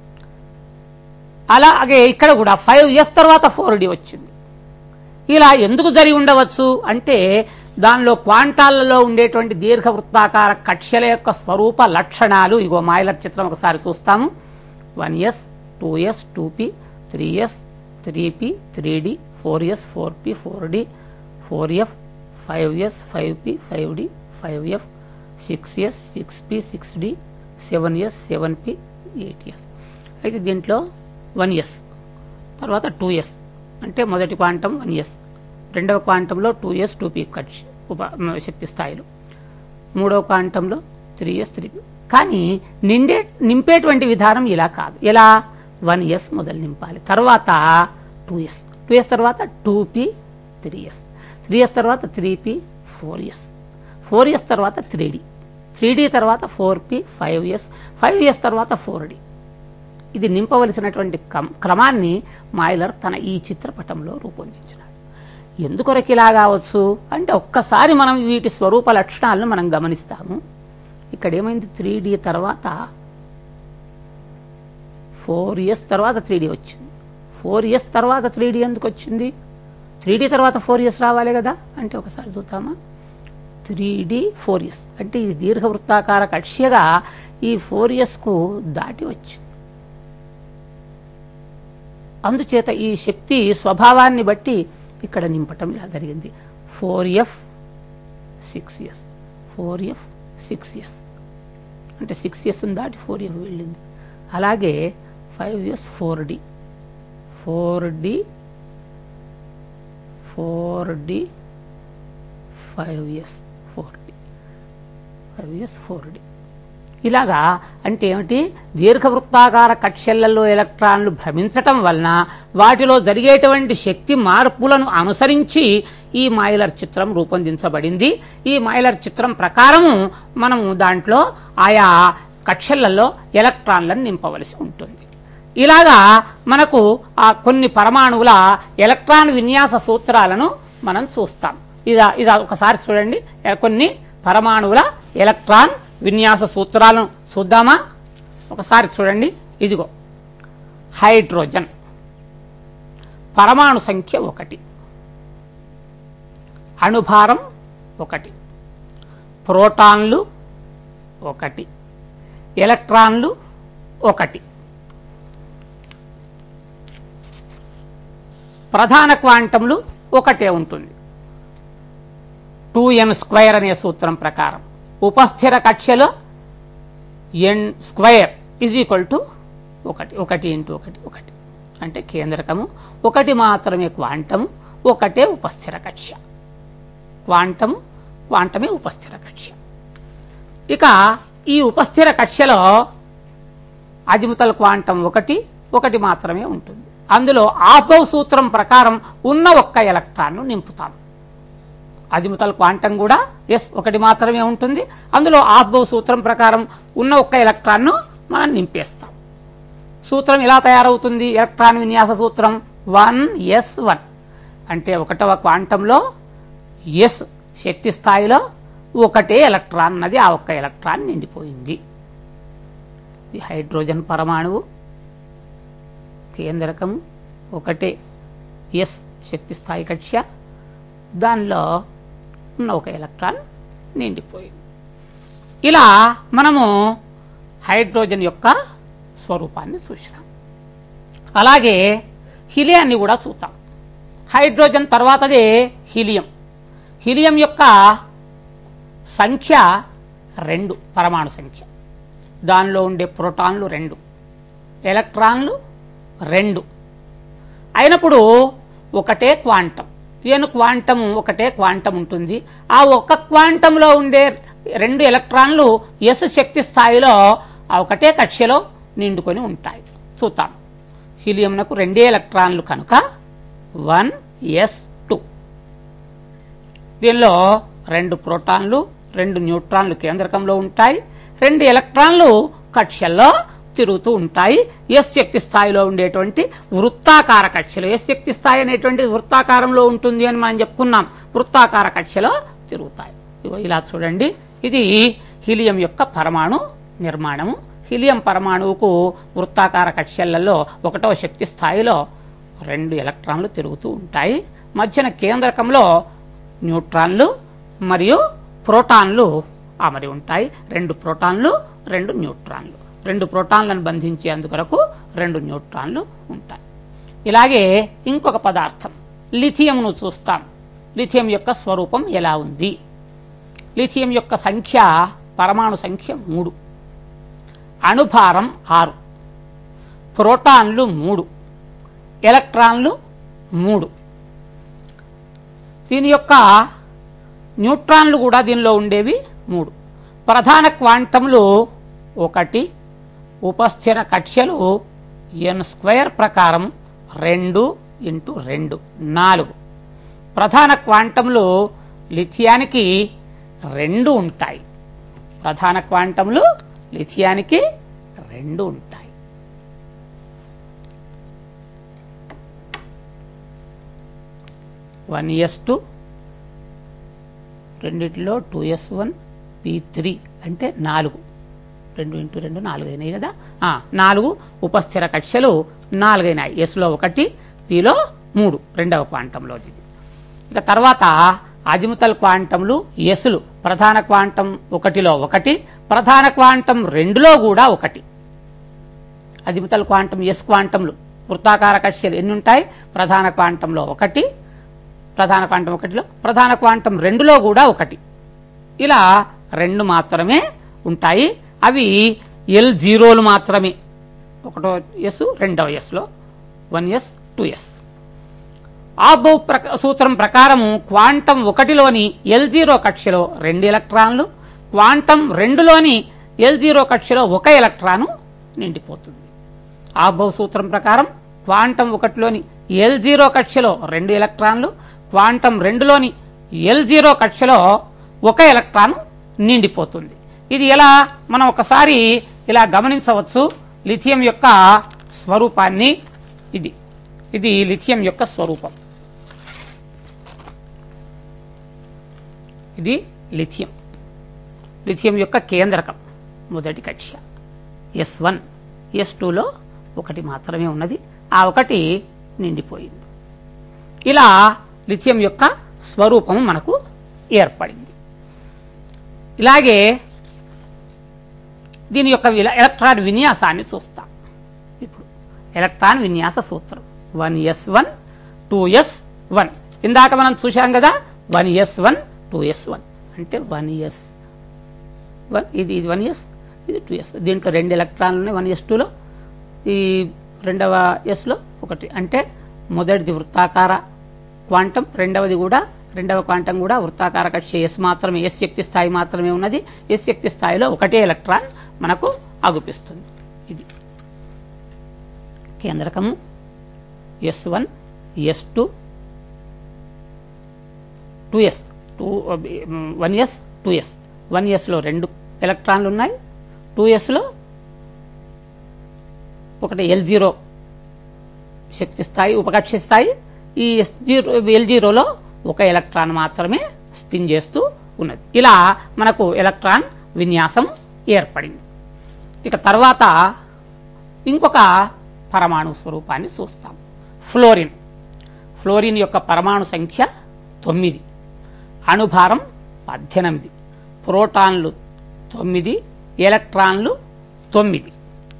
[SPEAKER 1] అలాగే ఇక్కడ కూడా ఫైవ్ ఇయర్స్ తర్వాత ఫోర్ డి వచ్చింది ఇలా ఎందుకు జరిగి ఉండవచ్చు అంటే దానిలో క్వాంటాలలో ఉండేటువంటి దీర్ఘవృత్తాకార కక్ష్యల యొక్క స్వరూప లక్షణాలు ఇగో మాయిలర్ చిత్రం ఒకసారి చూస్తాము one yes two yes two P three S three P three D four S four P four D four F five S five P five D five F six S six P six D seven S seven P eight S అయితే దీంట్లో వన్ ఎస్ తర్వాత టూ ఎస్ అంటే మొదటి క్వాంటం వన్ ఎస్ రెండవ క్వాంటంలో టూ ఎస్ టూ పీ కట్ ఉప శక్తి స్థాయిలు మూడవ క్వాంటంలో త్రీ ఎస్ త్రీ పీ కానీ నిండే నింపేటువంటి విధానం ఇలా కాదు ఎలా వన్ ఎస్ మొదలు నింపాలి తర్వాత టూ ఎస్ టూ ఎస్ తర్వాత two P three S three S తర్వాత three P four S four S తర్వాత త్రీ డి త్రీ డి తర్వాత four P five S five S తర్వాత ఫోర్ డి ఇది నింపవలసినటువంటి కం- క్రమాన్ని మాయిలర్ తన ఈ చిత్రపటంలో రూపొందించినాడు ఎందుకొరకు ఇలా కావచ్చు అంటే ఒక్కసారి మనం వీటి స్వరూప లక్షణాలను మనం గమనిస్తాము ఇక్కడ ఏమైంది త్రీ డి తర్వాత ఫోర్ ఇయర్స్ తర్వాత త్రీ డి వచ్చింది ఫోర్ ఇయర్స్ తర్వాత త్రీ డి ఎందుకు వచ్చింది త్రీ డి తర్వాత ఫోర్ ఇయర్స్ రావాలి కదా అంటే ఒకసారి చూద్దామా త్రీ డి ఫోర్ ఇయర్స్ అంటే ఇది దీర్ఘవృత్తాకార కక్ష్యగా ఈ ఫోర్ ఇయర్స్కు దాటి వచ్చింది అందుచేత ఈ శక్తి స్వభావాన్ని బట్టి ఇక్కడ నింపటం ఇలా జరిగింది four F six S four F six S అంటే సిక్స్ ఇయర్స్ దాటి ఫోర్ ఎఫ్ వెళ్ళింది అలాగే five S four D four D four D five S four D five S four D ఇలాగా అంటే ఏమిటి దీర్ఘవృత్తాకార కక్ష్యలలో ఎలక్ట్రాన్లు భ్రమించటం వలన వాటిలో జరిగేటువంటి శక్తి మార్పులను అనుసరించి ఈ మాయిలర్ చిత్రం రూపొందించబడింది ఈ మాయిలర్ చిత్రం ప్రకారము మనము దాంట్లో ఆయా కక్ష్యలలో ఎలక్ట్రాన్లను నింపవలసి ఉంటుంది ఇలాగా మనకు ఆ కొన్ని పరమాణువుల ఎలక్ట్రాన్ విన్యాస సూత్రాలను మనం చూస్తాం ఇదా ఇది ఒకసారి చూడండి ఎ- కొన్ని పరమాణువుల ఎలక్ట్రాన్ విన్యాస సూత్రాలను చూద్దామా ఒకసారి చూడండి ఇదిగో హైడ్రోజన్ పరమాణు సంఖ్య ఒకటి అణుభారం ఒకటి ప్రోటాన్లు ఒకటి ఎలక్ట్రాన్లు ఒకటి ప్రధాన క్వాంటంలు ఒకటే ఉంటుంది టూ ఎన్ స్క్వైర్ అనే సూత్రం ప్రకారం ఉపస్థిర కక్ష్యలో N square is equal to ఒకటి ఒకటి ఇంటూ ఒకటి ఒకటి అంటే కేంద్రకము ఒకటి మాత్రమే క్వాంటము ఒకటే ఉపస్థిర కక్ష్య క్వాంటము క్వాంటమే ఉపస్థిర కక్ష్య ఇక ఈ ఉపస్థిర కక్ష్యలో అజిముతల్ క్వాంటం ఒకటి ఒకటి మాత్రమే ఉంటుంది అందులో ఆపవ్ సూత్రం ప్రకారం ఉన్న ఒక్క ఎలక్ట్రాన్ను నింపుతాం అజిముతల్ క్వాంటం కూడా ఎస్ ఒకటి మాత్రమే ఉంటుంది అందులో ఆఫ్బౌ సూత్రం ప్రకారం ఉన్న ఒక్క ఎలక్ట్రాన్ను మనం నింపేస్తాం సూత్రం ఎలా తయారవుతుంది ఎలక్ట్రాన్ విన్యాస సూత్రం వన్ ఎస్ వన్ అంటే ఒకటవ క్వాంటంలో ఎస్ శక్తి స్థాయిలో ఒకటే ఎలక్ట్రాన్ అన్నది ఆ ఒక్క ఎలక్ట్రాన్ నిండిపోయింది ఈ హైడ్రోజన్ పరమాణువు కేంద్రకము ఒకటే ఎస్ శక్తి స్థాయి కక్ష్య దానిలో ఉన్న ఒక ఎలక్ట్రాన్ నిండిపోయింది ఇలా మనము హైడ్రోజన్ యొక్క స్వరూపాన్ని చూసినాం అలాగే హీలియాన్ని కూడా చూద్దాం హైడ్రోజన్ తర్వాతదే హీలియం హీలియం యొక్క సంఖ్య రెండు పరమాణు సంఖ్య దానిలో ఉండే ప్రోటాన్లు రెండు ఎలక్ట్రాన్లు రెండు అయినప్పుడు ఒకటే క్వాంటం ఎన్ క్వాంటం ఒకటే క్వాంటం ఉంటుంది ఆ ఒక క్వాంటంలో ఉండే రెండు ఎలక్ట్రాన్లు ఎస్ శక్తి స్థాయిలో ఆ ఒకటే కక్ష్యలో నిండుకొని ఉంటాయి చూద్దాం హీలియంనకు రెండే ఎలక్ట్రాన్లు కనుక వన్ ఎస్ టూ దీనిలో రెండు ప్రోటాన్లు రెండు న్యూట్రాన్లు కేంద్రకంలో ఉంటాయి రెండు ఎలక్ట్రాన్లు కక్ష్యల్లో తిరుగుతూ ఉంటాయి ఎస్ శక్తి స్థాయిలో ఉండేటువంటి వృత్తాకార కక్షలు ఎస్ శక్తి స్థాయి అనేటువంటి వృత్తాకారంలో ఉంటుంది అని మనం చెప్పుకున్నాం వృత్తాకార కక్షలో తిరుగుతాయి ఇగో ఇలా చూడండి ఇది హీలియం యొక్క పరమాణు నిర్మాణము హీలియం పరమాణువుకు వృత్తాకార కక్షలలో ఒకటో శక్తి స్థాయిలో రెండు ఎలక్ట్రాన్లు తిరుగుతూ ఉంటాయి మధ్యన కేంద్రకంలో న్యూట్రాన్లు మరియు ప్రోటాన్లు అమరి ఉంటాయి రెండు ప్రోటాన్లు రెండు న్యూట్రాన్లు రెండు ప్రోటాన్లను బంధించేందుకొరకు రెండు న్యూట్రాన్లు ఉంటాయి ఇలాగే ఇంకొక పదార్థం లిథియంను చూస్తాం లిథియం యొక్క స్వరూపం ఎలా ఉంది లిథియం యొక్క సంఖ్య పరమాణు సంఖ్య మూడు అణుభారం ఆరు ప్రోటాన్లు మూడు ఎలక్ట్రాన్లు మూడు దీని యొక్క న్యూట్రాన్లు కూడా దీనిలో ఉండేవి మూడు ప్రధాన క్వాంటంలు ఒకటి ఉపస్థిర కక్ష్యలు ఎన్ స్క్వేర్ ప్రకారం రెండు ఇంటూ రెండు నాలుగు ప్రధాన క్వాంటంలు లిథియానికి రెండు ఉంటాయి ప్రధాన క్వాంటంలు లిథియానికి రెండు ఉంటాయి వన్ ఎస్ టూ రెండిట్లో two s one p three అంటే నాలుగు రెండు ఇంటూ రెండు నాలుగు అయినాయి కదా ఆ, నాలుగు ఉపస్థిర కక్షలు నాలుగైనాయి ఎస్లో ఒకటి పిలో మూడు రెండవ క్వాంటంలో ఇది ఇక తర్వాత అజిముతల్ క్వాంటంలు ఎస్లు ప్రధాన క్వాంటం ఒకటిలో ఒకటి ప్రధాన క్వాంటం రెండులో కూడా ఒకటి అజిముతల్ క్వాంటం ఎస్ క్వాంటంలు వృత్తాకార కక్ష్యలు ఎన్ని ఉంటాయి ప్రధాన క్వాంటంలో ఒకటి ప్రధాన క్వాంటం ఒకటిలో ప్రధాన క్వాంటం రెండులో కూడా ఒకటి ఇలా రెండు మాత్రమే ఉంటాయి అవి ఎల్ జీరోలు మాత్రమే ఒకటో ఎస్ రెండవ ఎస్లో one yes two s aufbau ప్రక సూత్రం ప్రకారం క్వాంటం ఒకటిలోని ఎల్ జీరో కక్షలో రెండు ఎలక్ట్రాన్లు క్వాంటం రెండులోని ఎల్ జీరో కక్షలో ఒక ఎలక్ట్రాను నిండిపోతుంది ఆబౌ సూత్రం ప్రకారం క్వాంటం ఒకటిలోని ఎల్ జీరో కక్షలో రెండు ఎలక్ట్రాన్లు క్వాంటం రెండులోని ఎల్ జీరో కక్షలో ఒక ఎలక్ట్రాన్ నిండిపోతుంది ఇది ఎలా మనం ఒకసారి ఇలా గమనించవచ్చు లిథియం యొక్క స్వరూపాన్ని ఇది ఇది లిథియం యొక్క స్వరూపం ఇది లిథియం లిథియం యొక్క కేంద్రకం మొదటి కక్ష ఎస్ వన్ ఎస్ టూలో ఒకటి మాత్రమే ఉన్నది ఆ ఒకటి నిండిపోయింది ఇలా లిథియం యొక్క స్వరూపం మనకు ఏర్పడింది ఇలాగే దీని యొక్క విల- ఎలక్ట్రాన్ విన్యాసాన్ని చూస్తాం ఇప్పుడు ఎలక్ట్రాన్ విన్యాస సూత్రం one s one two s one ఇందాక మనం చూశాం కదా one s one two s one అంటే వన్ ఎస్ వన్ ఇది ఇది వన్ ఎస్ ఇది టూ ఎస్ దీంట్లో రెండు ఎలక్ట్రాన్లు ఉన్నాయి వన్ ఎస్ టూలో ఈ రెండవ ఎస్లో ఒకటి అంటే మొదటిది వృత్తాకార క్వాంటం రెండవది కూడా రెండవ క్వాంటం కూడా వృత్తాకార కక్ష ఎస్ మాత్రమే ఎస్ శక్తి స్థాయి మాత్రమే ఉన్నది ఎస్ శక్తి స్థాయిలో ఒకటే ఎలక్ట్రాన్ మనకు అగుపిస్తుంది ఇది కేంద్రకము s one yes two two yes two one yes two s one ఎస్లో రెండు ఎలక్ట్రాన్లు ఉన్నాయి టూ ఎస్లో ఒకటి ఎల్ జీరో శక్తి స్థాయి ఉపకక్ష స్థాయి ఈ ఎస్ జీరో ఎల్ జీరోలో ఒక ఎలక్ట్రాన్ మాత్రమే స్పిన్ చేస్తూ ఉన్నది ఇలా మనకు ఎలక్ట్రాన్ విన్యాసం ఏర్పడింది ఇక తర్వాత ఇంకొక పరమాణు స్వరూపాన్ని చూస్తాం ఫ్లోరిన్ ఫ్లోరిన్ యొక్క పరమాణు సంఖ్య తొమ్మిది అణుభారం పద్దెనిమిది ప్రోటాన్లు తొమ్మిది ఎలక్ట్రాన్లు తొమ్మిది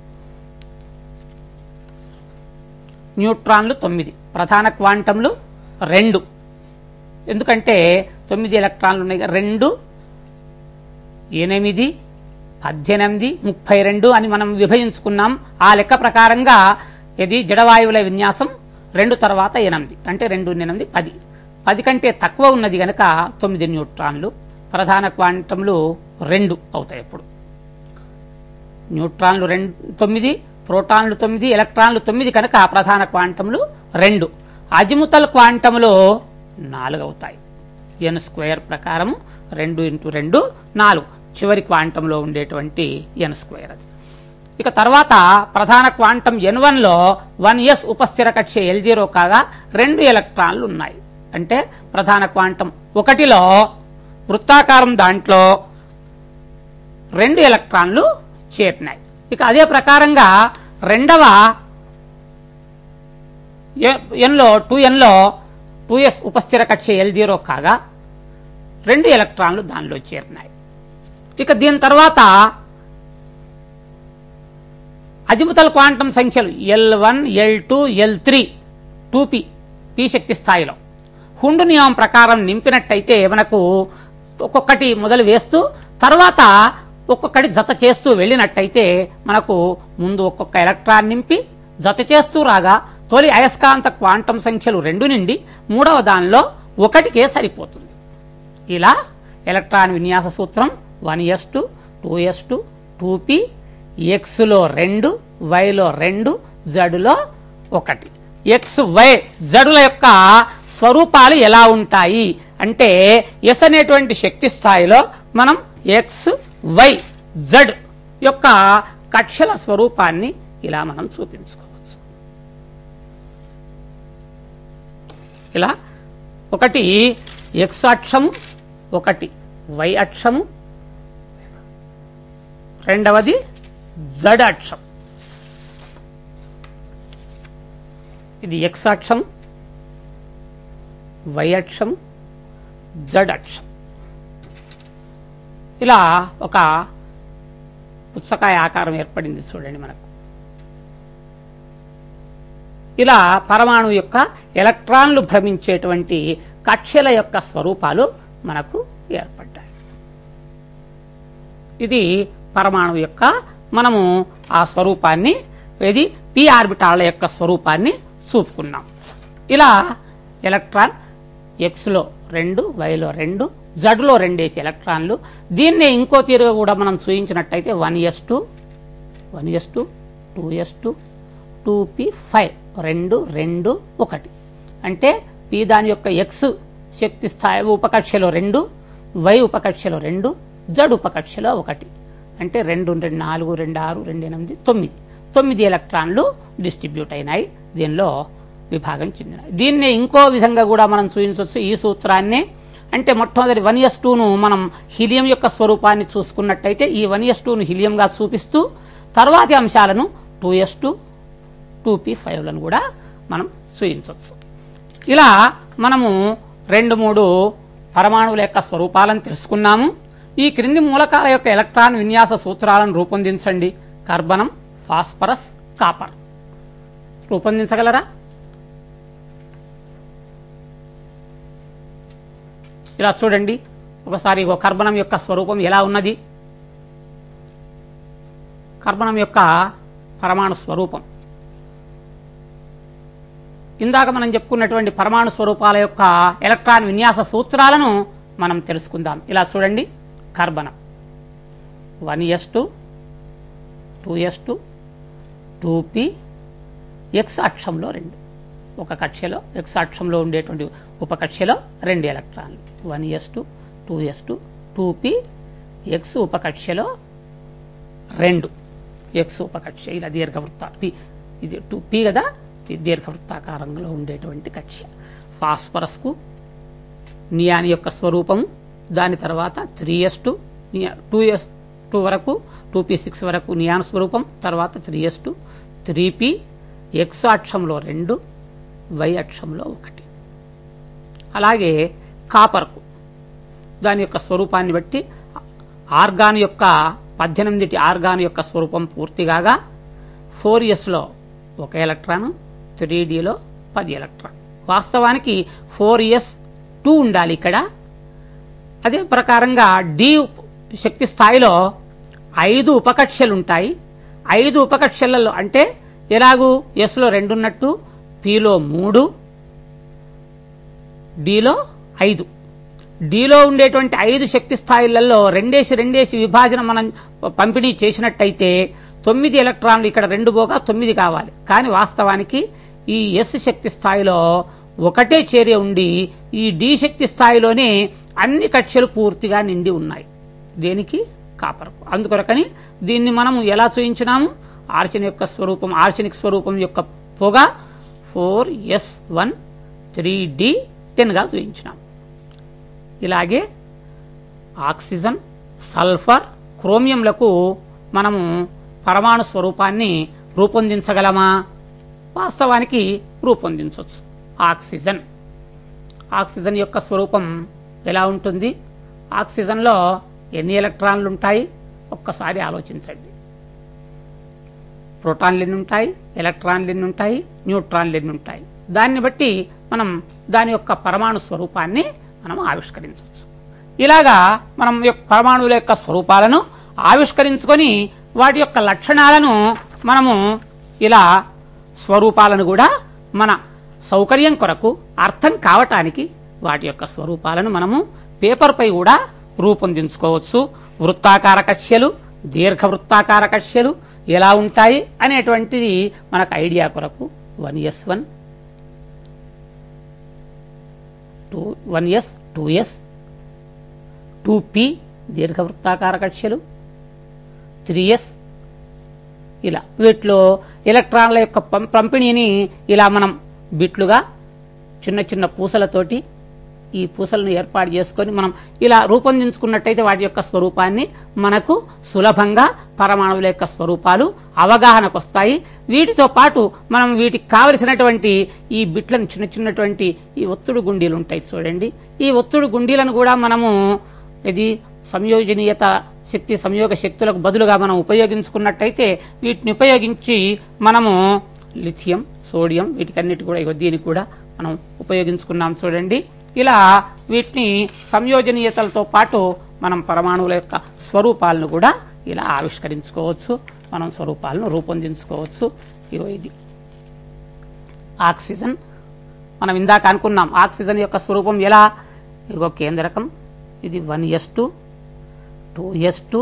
[SPEAKER 1] న్యూట్రాన్లు తొమ్మిది ప్రధాన క్వాంటంలు రెండు ఎందుకంటే తొమ్మిది ఎలక్ట్రాన్లు ఉన్నాయి కదా, రెండు ఎనిమిది పద్దెనిమిది ముప్పై రెండు అని మనం విభజించుకున్నాం ఆ లెక్క ప్రకారంగా ఇది జడవాయువుల విన్యాసం రెండు తర్వాత ఎనిమిది అంటే రెండు ఎనిమిది పది పది కంటే తక్కువ ఉన్నది గనక తొమ్మిది న్యూట్రాన్లు ప్రధాన క్వాంటంలు రెండు అవుతాయి అప్పుడు న్యూట్రాన్లు రెండు తొమ్మిది ప్రోటాన్లు తొమ్మిది ఎలక్ట్రాన్లు తొమ్మిది కనుక ప్రధాన క్వాంటంలు రెండు అజిముతల్ క్వాంటములు నాలుగు అవుతాయి ఎన్ స్క్వేర్ ప్రకారం రెండు ఇంటూ రెండు నాలుగు చివరి క్వాంటంలో ఉండేటువంటి ఎన్ స్క్వేర్ అది ఇక తర్వాత ప్రధాన క్వాంటం ఎన్ వన్లో వన్ ఎస్ ఉపస్థిర కక్ష ఎల్ జీరో కాగా రెండు ఎలక్ట్రాన్లు ఉన్నాయి అంటే ప్రధాన క్వాంటం ఒకటిలో వృత్తాకారం దాంట్లో రెండు ఎలక్ట్రాన్లు చేరినాయి ఇక అదే ప్రకారంగా రెండవ ఎ- ఎన్లో టూ ఎన్లో టూ ఎస్ ఉపస్థిర కక్ష ఎల్ జీరో కాగా రెండు ఎలక్ట్రాన్లు దానిలో చేరినాయి ఇక దీని తర్వాత అజిముతల్ క్వాంటం సంఖ్యలు l one L two L three two p p శక్తి స్థాయిలో హుండు నియమం ప్రకారం నింపినట్టయితే మనకు ఒక్కొక్కటి మొదలు వేస్తూ తర్వాత ఒక్కొక్కటి జత చేస్తూ వెళ్ళినట్టయితే మనకు ముందు ఒక్కొక్క ఎలక్ట్రాన్ నింపి జత చేస్తూ రాగా తొలి అయస్కాంత క్వాంటం సంఖ్యలు రెండు నుండి మూడవ దానిలో ఒకటికే సరిపోతుంది ఇలా ఎలక్ట్రాన్ విన్యాస సూత్రం one s two two s two two p ఎక్స్లో రెండు వైలో రెండు జడులో ఒకటి ఎక్స్ వై జడుల యొక్క స్వరూపాలు ఎలా ఉంటాయి అంటే ఎస్ అనేటువంటి శక్తి స్థాయిలో మనం ఎక్స్ వై జడ్ యొక్క కక్షల స్వరూపాన్ని ఇలా మనం చూపించుకోవచ్చు ఇలా ఒకటి ఎక్స్ అక్షము ఒకటి వై అక్షము రెండవది జడ్ అక్షం ఇది ఎక్స్ అక్షం వై అక్షం జడ్ అక్షం ఇలా ఒక పుచ్చకాయ ఆకారం ఏర్పడింది చూడండి మనకు ఇలా పరమాణు యొక్క ఎలక్ట్రాన్లు భ్రమించేటువంటి కక్షల యొక్క స్వరూపాలు మనకు ఏర్పడ్డాయి ఇది పరమాణువు యొక్క మనము ఆ స్వరూపాన్ని ఇది పి ఆర్బిటాల యొక్క స్వరూపాన్ని చూపుకున్నాం ఇలా ఎలక్ట్రాన్ ఎక్స్లో రెండు వైలో రెండు జడ్లో రెండేసి ఎలక్ట్రాన్లు దీన్నే ఇంకో తీరుగా కూడా మనం చూపించినట్టయితే one yes two one yes two two yes two two p five రెండు రెండు ఒకటి అంటే పి దాని యొక్క ఎక్స్ శక్తి స్థాయి ఉపకక్షలో రెండు వై ఉపకక్షలో రెండు జడ్ ఉపకక్షలో ఒకటి అంటే రెండు రెండు నాలుగు రెండు ఆరు రెండు ఎనిమిది తొమ్మిది తొమ్మిది ఎలక్ట్రాన్లు డిస్ట్రిబ్యూట్ అయినాయి దీనిలో విభాగం చెందినాయి దీన్నే ఇంకో విధంగా కూడా మనం చూపించవచ్చు ఈ సూత్రాన్నే అంటే మొట్టమొదటి వన్ ఎస్ టూను మనం హీలియం యొక్క స్వరూపాన్ని చూసుకున్నట్టయితే ఈ వన్ ఎస్ టూను హీలియంగా చూపిస్తూ తర్వాతి అంశాలను two yes two two p ఫైవ్లను కూడా మనం చూపించవచ్చు ఇలా మనము రెండు మూడు పరమాణువుల యొక్క స్వరూపాలను తెలుసుకున్నాము ఈ క్రింది మూలకాల యొక్క ఎలక్ట్రాన్ విన్యాస సూత్రాలను రూపొందించండి కార్బనం ఫాస్ఫరస్ కాపర్ రూపొందించగలరా ఇలా చూడండి ఒకసారి ఇగో కర్బనం యొక్క స్వరూపం ఎలా ఉన్నది కర్బనం యొక్క పరమాణు స్వరూపం ఇందాక మనం చెప్పుకున్నటువంటి పరమాణు స్వరూపాల యొక్క ఎలక్ట్రాన్ విన్యాస సూత్రాలను మనం తెలుసుకుందాం ఇలా చూడండి కార్బనం one yes two two yes two two p x అక్షంలో రెండు ఒక కక్షలో ఎక్స్ అక్షంలో ఉండేటువంటి ఉపకక్షలో రెండు ఎలక్ట్రాన్లు one yes two two yes two two p x ఉపకక్షలో రెండు ఎక్స్ ఉపకక్ష ఇలా దీర్ఘవృత్త పి ఇది టూ పి కదా ఇది దీర్ఘవృత్తాకారంలో ఉండేటువంటి కక్ష ఫాస్ఫరస్కు నియాని యొక్క స్వరూపము దాని తర్వాత three s two two yes two వరకు టూ పి సిక్స్ వరకు నియాన్ స్వరూపం తర్వాత three s two three p x అక్షంలో రెండు వై అక్షంలో ఒకటి అలాగే కాపర్కు దాని యొక్క స్వరూపాన్ని బట్టి ఆర్గాన్ యొక్క పద్దెనిమిది ఆర్గాన్ యొక్క స్వరూపం పూర్తిగాగా ఫోర్ ఎస్లో ఒక ఎలక్ట్రాన్ త్రీ డిలో పది ఎలక్ట్రాన్ వాస్తవానికి ఫోర్ ఎస్ టూ ఉండాలి ఇక్కడ అదే ప్రకారంగా డి శక్తి స్థాయిలో ఐదు ఉపకక్షలు ఉంటాయి ఐదు ఉపకక్షలలో అంటే ఎలాగూ ఎస్లో రెండు ఉన్నట్టు పిలో మూడు డిలో ఐదు డిలో ఉండేటువంటి ఐదు శక్తి స్థాయిలలో రెండేసి రెండేసి విభాజన మనం పంపిణీ చేసినట్టయితే తొమ్మిది ఎలక్ట్రాన్లు ఇక్కడ రెండు పోగా తొమ్మిది కావాలి కానీ వాస్తవానికి ఈ ఎస్ శక్తి స్థాయిలో ఒకటే చేరి ఉండి ఈ డి శక్తి స్థాయిలోనే అన్ని కక్షలు పూర్తిగా నిండి ఉన్నాయి దేనికి కాపరకు అందుకొరకని దీన్ని మనము ఎలా చూయించినాము ఆర్చన్ యొక్క స్వరూపం ఆర్చనిక్ స్వరూపం యొక్క పొగ four s one three d టెన్గా చూయించినాం ఇలాగే ఆక్సిజన్ సల్ఫర్ క్రోమియంలకు మనము పరమాణు స్వరూపాన్ని రూపొందించగలమా వాస్తవానికి రూపొందించవచ్చు ఆక్సిజన్ ఆక్సిజన్ యొక్క స్వరూపం ఎలా ఉంటుంది ఆక్సిజన్లో ఎన్ని ఎలక్ట్రాన్లు ఉంటాయి ఒక్కసారి ఆలోచించండి ప్రోటాన్లు ఎన్ని ఉంటాయి ఎలక్ట్రాన్లు ఎన్ని ఉంటాయి న్యూట్రాన్లు ఎన్ని ఉంటాయి దాన్ని బట్టి మనం దాని యొక్క పరమాణు స్వరూపాన్ని మనం ఆవిష్కరించవచ్చు ఇలాగా మనం యొక్క పరమాణువుల యొక్క స్వరూపాలను ఆవిష్కరించుకొని వాటి యొక్క లక్షణాలను మనము ఇలా స్వరూపాలను కూడా మన సౌకర్యం కొరకు అర్థం కావటానికి వాటి యొక్క స్వరూపాలను మనము పేపర్పై కూడా రూపొందించుకోవచ్చు వృత్తాకార కక్ష్యలు దీర్ఘ వృత్తాకార కక్ష్యలు ఎలా ఉంటాయి అనేటువంటిది మనకు ఐడియా కొరకు one s one two one yes two yes two p దీర్ఘవృత్తాకార కక్ష్యలు త్రీ ఎస్ ఇలా వీటిలో ఎలక్ట్రాన్ల యొక్క పం- పంపిణీని ఇలా మనం బిట్లుగా చిన్న చిన్న పూసలతోటి ఈ పూసలను ఏర్పాటు చేసుకొని మనం ఇలా రూపొందించుకున్నట్టయితే వాటి యొక్క స్వరూపాన్ని మనకు సులభంగా పరమాణువుల యొక్క స్వరూపాలు అవగాహనకు వస్తాయి వీటితో పాటు మనం వీటికి కావలసినటువంటి ఈ బిట్లను చిన్న చిన్నటువంటి ఈ ఒత్తుడు గుండీలు ఉంటాయి చూడండి ఈ ఒత్తుడు గుండీలను కూడా మనము ఇది సంయోజనీయత శక్తి సంయోగ శక్తులకు బదులుగా మనం ఉపయోగించుకున్నట్టయితే వీటిని ఉపయోగించి మనము లిథియం సోడియం వీటికన్నిటి కూడా ఇగో దీనికి కూడా మనం ఉపయోగించుకున్నాం చూడండి ఇలా వీటిని సంయోజనీయతలతో పాటు మనం పరమాణువుల యొక్క స్వరూపాలను కూడా ఇలా ఆవిష్కరించుకోవచ్చు మనం స్వరూపాలను రూపొందించుకోవచ్చు ఇగో ఇది ఆక్సిజన్ మనం ఇందాక అనుకున్నాం ఆక్సిజన్ యొక్క స్వరూపం ఎలా ఇగో కేంద్రకం ఇది one yes two two yes two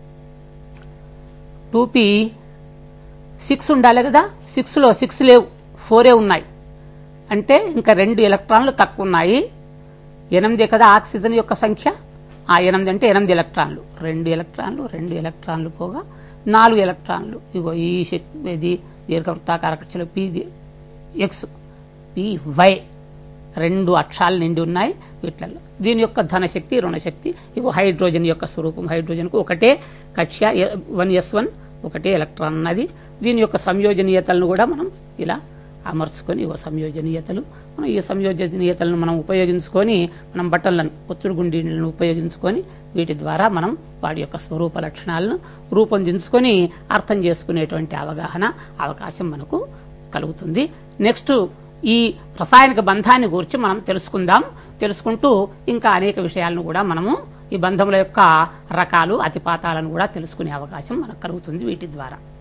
[SPEAKER 1] two p six ఉండాలి కదా సిక్స్లో సిక్స్ లేవు ఫోరే ఉన్నాయి అంటే ఇంకా రెండు ఎలక్ట్రాన్లు తక్కువ ఉన్నాయి ఎనిమిది కదా ఆక్సిజన్ యొక్క సంఖ్య ఆ ఎనిమిది అంటే ఎనిమిది ఎలక్ట్రాన్లు రెండు ఎలక్ట్రాన్లు రెండు ఎలక్ట్రాన్లు పోగా నాలుగు ఎలక్ట్రాన్లు ఇగో ఈ శక్- ఇది దీర్ఘవృత్తాకార కక్షలు పి ది- ఎక్స్ పి వై రెండు అక్షాలు నిండి ఉన్నాయి వీటిలలో దీని యొక్క ధనశక్తి రుణశక్తి ఇగో హైడ్రోజన్ యొక్క స్వరూపం హైడ్రోజన్కు ఒకటే కక్ష్య వన్ ఎస్ వన్ ఒకటే ఎలక్ట్రాన్ ఉన్నది దీని యొక్క సంయోజనీయతలను కూడా మనం ఇలా అమర్చుకొని ఇగో సంయోజనీయతలు మనం ఈ సంయోజనీయతలను మనం ఉపయోగించుకొని మనం బట్టలను ఒత్తుడు గుండీలను ఉపయోగించుకొని వీటి ద్వారా మనం వాటి యొక్క స్వరూప లక్షణాలను రూపొందించుకొని అర్థం చేసుకునేటువంటి అవగాహన అవకాశం మనకు కలుగుతుంది నెక్స్ట్ ఈ రసాయనిక బంధాన్ని గురించి మనం తెలుసుకుందాం తెలుసుకుంటూ ఇంకా అనేక విషయాలను కూడా మనము ఈ బంధముల యొక్క రకాలు అతిపాతాలను కూడా తెలుసుకునే అవకాశం మనకు కలుగుతుంది వీటి ద్వారా